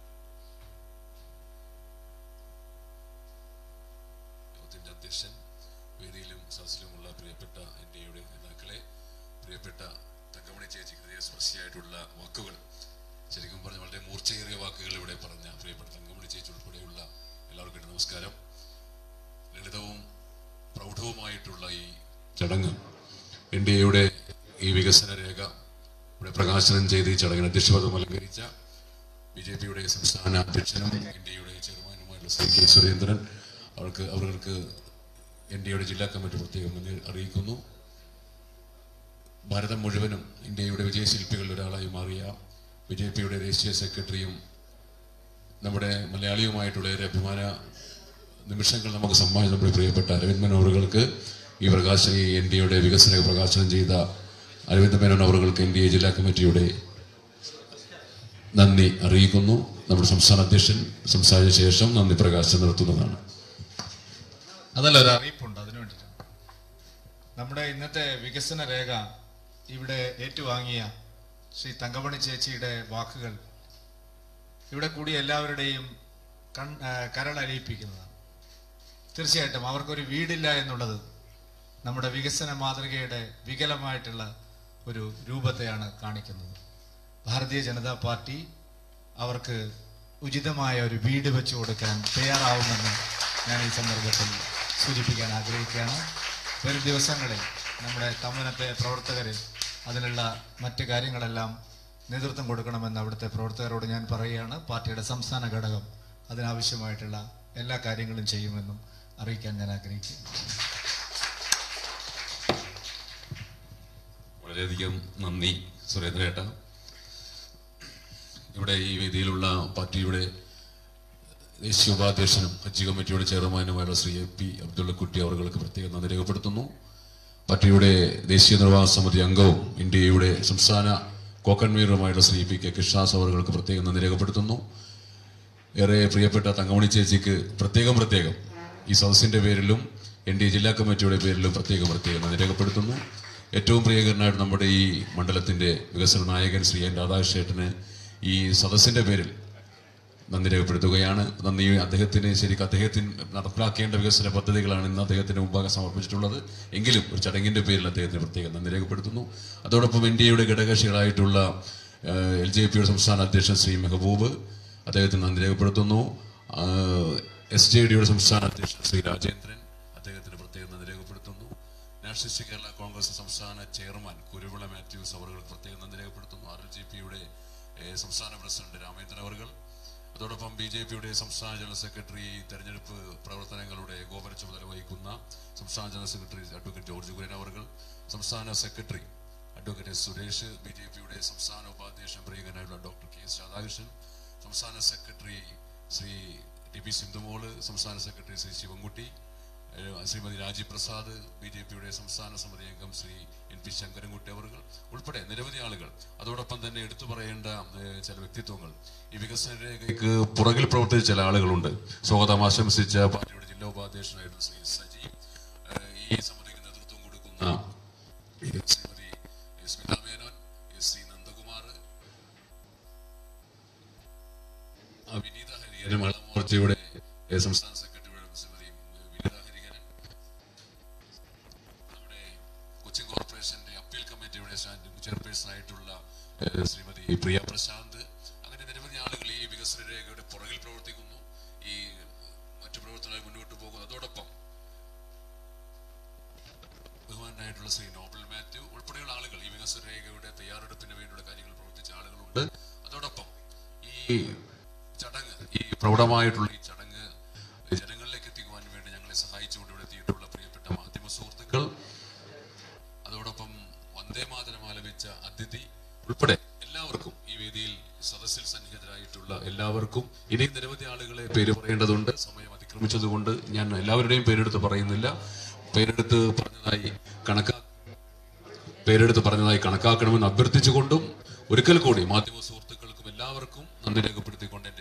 യോഗത്തിന്റെ അധ്യക്ഷൻ വേദിയിലും സദസ്സിലുമുള്ള പ്രിയപ്പെട്ട ഇന്ത്യയുടെ നേതാക്കളെ പ്രിയപ്പെട്ട തങ്കമണി ചേച്ചി ഹൃദയസ്പർശിയായിട്ടുള്ള വാക്കുകൾ ശരിക്കും പറഞ്ഞ വളരെ മൂർച്ചയേറിയ വാക്കുകൾ ഇവിടെ പറഞ്ഞ പ്രിയപ്പെട്ട തങ്കമണി ചേച്ചി ഉൾപ്പെടെയുള്ള എല്ലാവർക്കും എൻ്റെ നമസ്കാരം ലളിതവും പ്രൗഢവുമായിട്ടുള്ള ഈ ചടങ്ങ് എൻ ഡി എയുടെ ഈ വികസന രേഖ ഇവിടെ പ്രകാശനം ചെയ്ത് ഈ ചടങ്ങിന് അധ്യക്ഷപദം അലങ്കരിച്ച ബി ജെ പിയുടെ സംസ്ഥാന അധ്യക്ഷനും എൻ ഡി എയുടെ ചെയർമാനുമായിട്ടുള്ള ശ്രീ കെ സുരേന്ദ്രൻ അവർക്ക് അവർക്ക് എൻ ഡി എയുടെ ജില്ലാ കമ്മിറ്റി പ്രത്യേകം നന്ദി അറിയിക്കുന്നു ഭാരതം മുഴുവനും ഇന്ത്യയുടെ വിജയശില്പികളിൽ ഒരാളായി മാറിയ ബി ജെ പിയുടെ ദേശീയ സെക്രട്ടറിയും നമ്മുടെ മലയാളിയുമായിട്ടുള്ള ഏറെ അഭിമാന നിമിഷങ്ങൾ നമുക്ക് സമ്മാനിച്ച നമ്മുടെ പ്രിയപ്പെട്ട അരവിന്ദ് മനോഹറുകൾക്ക് ഈ പ്രകാശന ഈ എൻ ഡി എയുടെ വികസന പ്രകാശനം ചെയ്ത അരവിന്ദ് മേനോൻ അവറുകൾക്ക് എൻ ഡി എ ജില്ലാ കമ്മിറ്റിയുടെ നന്ദി അറിയിക്കുന്നു നമ്മുടെ സംസ്ഥാന അധ്യക്ഷൻ സംസാരിച്ച ശേഷം നന്ദി പ്രകാശനം നടത്തുന്നതാണ് അതല്ല ഒരു അറിയിപ്പുണ്ട് അതിനു വേണ്ടിയിട്ട് നമ്മുടെ ഇന്നത്തെ വികസന രേഖ ഇവിടെ ഏറ്റുവാങ്ങിയ ശ്രീ തങ്കമണി ചേച്ചിയുടെ വാക്കുകൾ ഇവിടെ കൂടിയ എല്ലാവരുടെയും കൺ ആ, കരളലിയിപ്പിക്കുന്നതാണ് തീർച്ചയായിട്ടും അവർക്കൊരു വീടില്ല എന്നുള്ളത് നമ്മുടെ വികസന മാതൃകയുടെ വികലമായിട്ടുള്ള ഒരു രൂപത്തെയാണ് കാണിക്കുന്നത് ഭാരതീയ ജനതാ പാർട്ടി അവർക്ക് ഉചിതമായ ഒരു വീട് വെച്ചു കൊടുക്കാൻ തയ്യാറാവുമെന്ന് ഞാൻ ഈ സന്ദർഭത്തിൽ സൂചിപ്പിക്കാൻ ആഗ്രഹിക്കുകയാണ് വരും ദിവസങ്ങളിൽ നമ്മുടെ തമ്മനത്തെ പ്രവർത്തകർ അതിനുള്ള മറ്റ് കാര്യങ്ങളെല്ലാം നേതൃത്വം കൊടുക്കണമെന്ന് അവിടുത്തെ പ്രവർത്തകരോട് ഞാൻ പറയുകയാണ് പാർട്ടിയുടെ സംസ്ഥാന ഘടകം അതിനാവശ്യമായിട്ടുള്ള എല്ലാ കാര്യങ്ങളും ചെയ്യുമെന്നും അറിയിക്കാൻ ഞാൻ ആഗ്രഹിക്കുന്നു വളരെയധികം നന്ദി സുരേന്ദ്രേട്ട ഇവിടെ ഈ വേദിയിലുള്ള പാർട്ടിയുടെ ദേശീയ ഉപാധ്യക്ഷനും ഹജ്ജ് കമ്മിറ്റിയുടെ ചെയർമാനുമായുള്ള ശ്രീ എ പി അബ്ദുള്ളക്കുട്ടി അവർക്ക് പ്രത്യേകം നന്ദി രേഖപ്പെടുത്തുന്നു പാർട്ടിയുടെ ദേശീയ നിർവാഹക സമിതി അംഗവും ഇന്ത്യയുടെ സംസ്ഥാന കോക്കൺവീനറുമായുള്ള ശ്രീ പി കെ കൃഷ്ണദാസ് അവർക്ക് പ്രത്യേകം നന്ദി രേഖപ്പെടുത്തുന്നു ഏറെ പ്രിയപ്പെട്ട തങ്കമണി ചേച്ചിക്ക് പ്രത്യേകം പ്രത്യേകം ഈ സദസ്സിന്റെ പേരിലും എൻ ഡി എ ജില്ലാ കമ്മിറ്റിയുടെ പേരിലും പ്രത്യേകം പ്രത്യേകം നന്ദി രേഖപ്പെടുത്തുന്നു ഏറ്റവും പ്രിയകരനായിട്ട് നമ്മുടെ ഈ മണ്ഡലത്തിന്റെ വികസന നായകൻ ശ്രീ എൻ രാധാകൃഷ്ണേട്ടന് ഈ സദസ്സിന്റെ പേരിൽ നന്ദി രേഖപ്പെടുത്തുകയാണ് നന്ദി അദ്ദേഹത്തിന് ശരിക്കും അദ്ദേഹത്തിന് നടപ്പിലാക്കേണ്ട വികസന പദ്ധതികളാണ് ഇന്ന് അദ്ദേഹത്തിന് മുമ്പാകെ സമർപ്പിച്ചിട്ടുള്ളത് എങ്കിലും ഒരു ചടങ്ങിന്റെ പേരിൽ അദ്ദേഹത്തിന് പ്രത്യേകം നന്ദി രേഖപ്പെടുത്തുന്നു അതോടൊപ്പം എൻ ഡി എയുടെ ഘടകകക്ഷികളായിട്ടുള്ള എൽ ജെ പിയുടെ സംസ്ഥാന അധ്യക്ഷൻ ശ്രീ മെഹബൂബ് അദ്ദേഹത്തിന് നന്ദി രേഖപ്പെടുത്തുന്നു ആഹ് എസ് ജെ ഡിയുടെ സംസ്ഥാന അധ്യക്ഷൻ ശ്രീ രാജേന്ദ്രൻ അദ്ദേഹത്തിന് പ്രത്യേകം നന്ദി രേഖപ്പെടുത്തുന്നു നാഷണലിസ്റ്റ് കേരള കോൺഗ്രസ് സംസ്ഥാന ചെയർമാൻ കുരുവിള മാത്യൂസ് അവർക്ക് പ്രത്യേകം നന്ദി രേഖപ്പെടുത്തുന്നു ആർ എൽ ജി പിയുടെ സംസ്ഥാന പ്രസിഡന്റ് രാമേന്ദ്രൻ അവർ അതോടൊപ്പം ബി ജെ പിയുടെ സംസ്ഥാന ജനറൽ സെക്രട്ടറി തെരഞ്ഞെടുപ്പ് പ്രവർത്തനങ്ങളുടെ ഗോപന ചുമതല വഹിക്കുന്ന സംസ്ഥാന general secretary advocate George Kurian അവർ സംസ്ഥാന secretary advocate S Suresh B J പിയുടെ സംസ്ഥാന ഉപാധ്യക്ഷൻ പ്രിയങ്കനായുള്ള ഡോക്ടർ കെ എസ് രാധാകൃഷ്ണൻ സംസ്ഥാന secretary Shri T P Sindhumol സംസ്ഥാന സെക്രട്ടറി ശ്രീ ശിവൻകുട്ടി ഏഹ് ശ്രീമതി രാജീവ് പ്രസാദ് ബി ജെ പിയുടെ സംസ്ഥാന സമിതി അംഗം ശ്രീ എൻ പി ശങ്കരൻകുട്ടി അവർ ഉൾപ്പെടെ നിരവധി ആളുകൾ അതോടൊപ്പം തന്നെ എടുത്തു പറയേണ്ട ഏഹ് ചില വ്യക്തിത്വങ്ങൾ ഈ വികസന രേഖയ്ക്ക് പുറകിൽ പ്രവർത്തിച്ച ചില ആളുകളുണ്ട് സ്വാഗതം ആശംസിച്ച പാർട്ടിയുടെ ജില്ലാ ഉപാധ്യക്ഷനായിരുന്നു ശ്രീ സജി ഏഹ് ഈ സമിതിക്ക് നേതൃത്വം കൊടുക്കുന്ന ഈ ശ്രീമതി സ്മിത മേനോൻ എസ് സി നന്ദകുമാർ ആ വിനീത ഹരിഹരൻ മലമോർച്ചയുടെ ഏഹ് സംസ്ഥാന സെക്രട്ടറിയുടെ ശ്രീമതി വിനീത ഹരിഹരൻ നമ്മുടെ കൊച്ചിൻ കോർപ്പറേഷന്റെ അപ്പീൽ കമ്മിറ്റിയുടെ സ്റ്റാൻഡിംഗ് ചെയർപേഴ്സൺ ആയിട്ടുള്ള ഏഹ് ശ്രീമതി പ്രിയ പ്രശാന്ത് അങ്ങനെ നിരവധി ആളുകൾ ഈ വികസന രേഖയുടെ പുറകിൽ പ്രവർത്തിക്കുന്നു ഈ മറ്റു പ്രവർത്തനങ്ങൾ മുന്നോട്ട് പോകുന്നു അതോടൊപ്പം ബഹുമാനായിട്ടുള്ള ശ്രീ നോബൽ മാത്യു ഉൾപ്പെടെയുള്ള ആളുകൾ ഈ വികസന രേഖയുടെ തയ്യാറെടുപ്പിന് വേണ്ടിയുള്ള കാര്യങ്ങൾ പ്രവർത്തിച്ച ആളുകളുണ്ട് അതോടൊപ്പം ഈ ചടങ്ങ് ഈ പ്രൗഢമായിട്ടുള്ള ഈ ചടങ്ങ് ജനങ്ങളിലേക്ക് എത്തിക്കുവാൻ വേണ്ടി ഞങ്ങളെ സഹായിച്ചുകൊണ്ട് ഇവിടെ എത്തിയിട്ടുള്ള പ്രിയപ്പെട്ട മാധ്യമ സുഹൃത്തുക്കൾ അതോടൊപ്പം വന്ദേ മാതരം ആലപിച്ച അതിഥി ഉൾപ്പെടെ എല്ലാവർക്കും ഈ വേദിയിൽ സദസ്സിൽ സന്നിഹിതരായിട്ടുള്ള എല്ലാവർക്കും ഇനിയും നിരവധി ആളുകളെ പേര് പറയേണ്ടതുണ്ട് സമയം അതിക്രമിച്ചതുകൊണ്ട് ഞാൻ എല്ലാവരുടെയും പേരെടുത്ത് പറയുന്നില്ല പേരെടുത്ത് പറഞ്ഞതായി കണക്കാ പേരെടുത്ത് പറഞ്ഞതായി കണക്കാക്കണമെന്ന് അഭ്യർത്ഥിച്ചുകൊണ്ടും ഒരിക്കൽ കൂടി മാധ്യമ സുഹൃത്തുക്കൾക്കും എല്ലാവർക്കും നന്ദി രേഖപ്പെടുത്തിക്കൊണ്ട് എന്റെ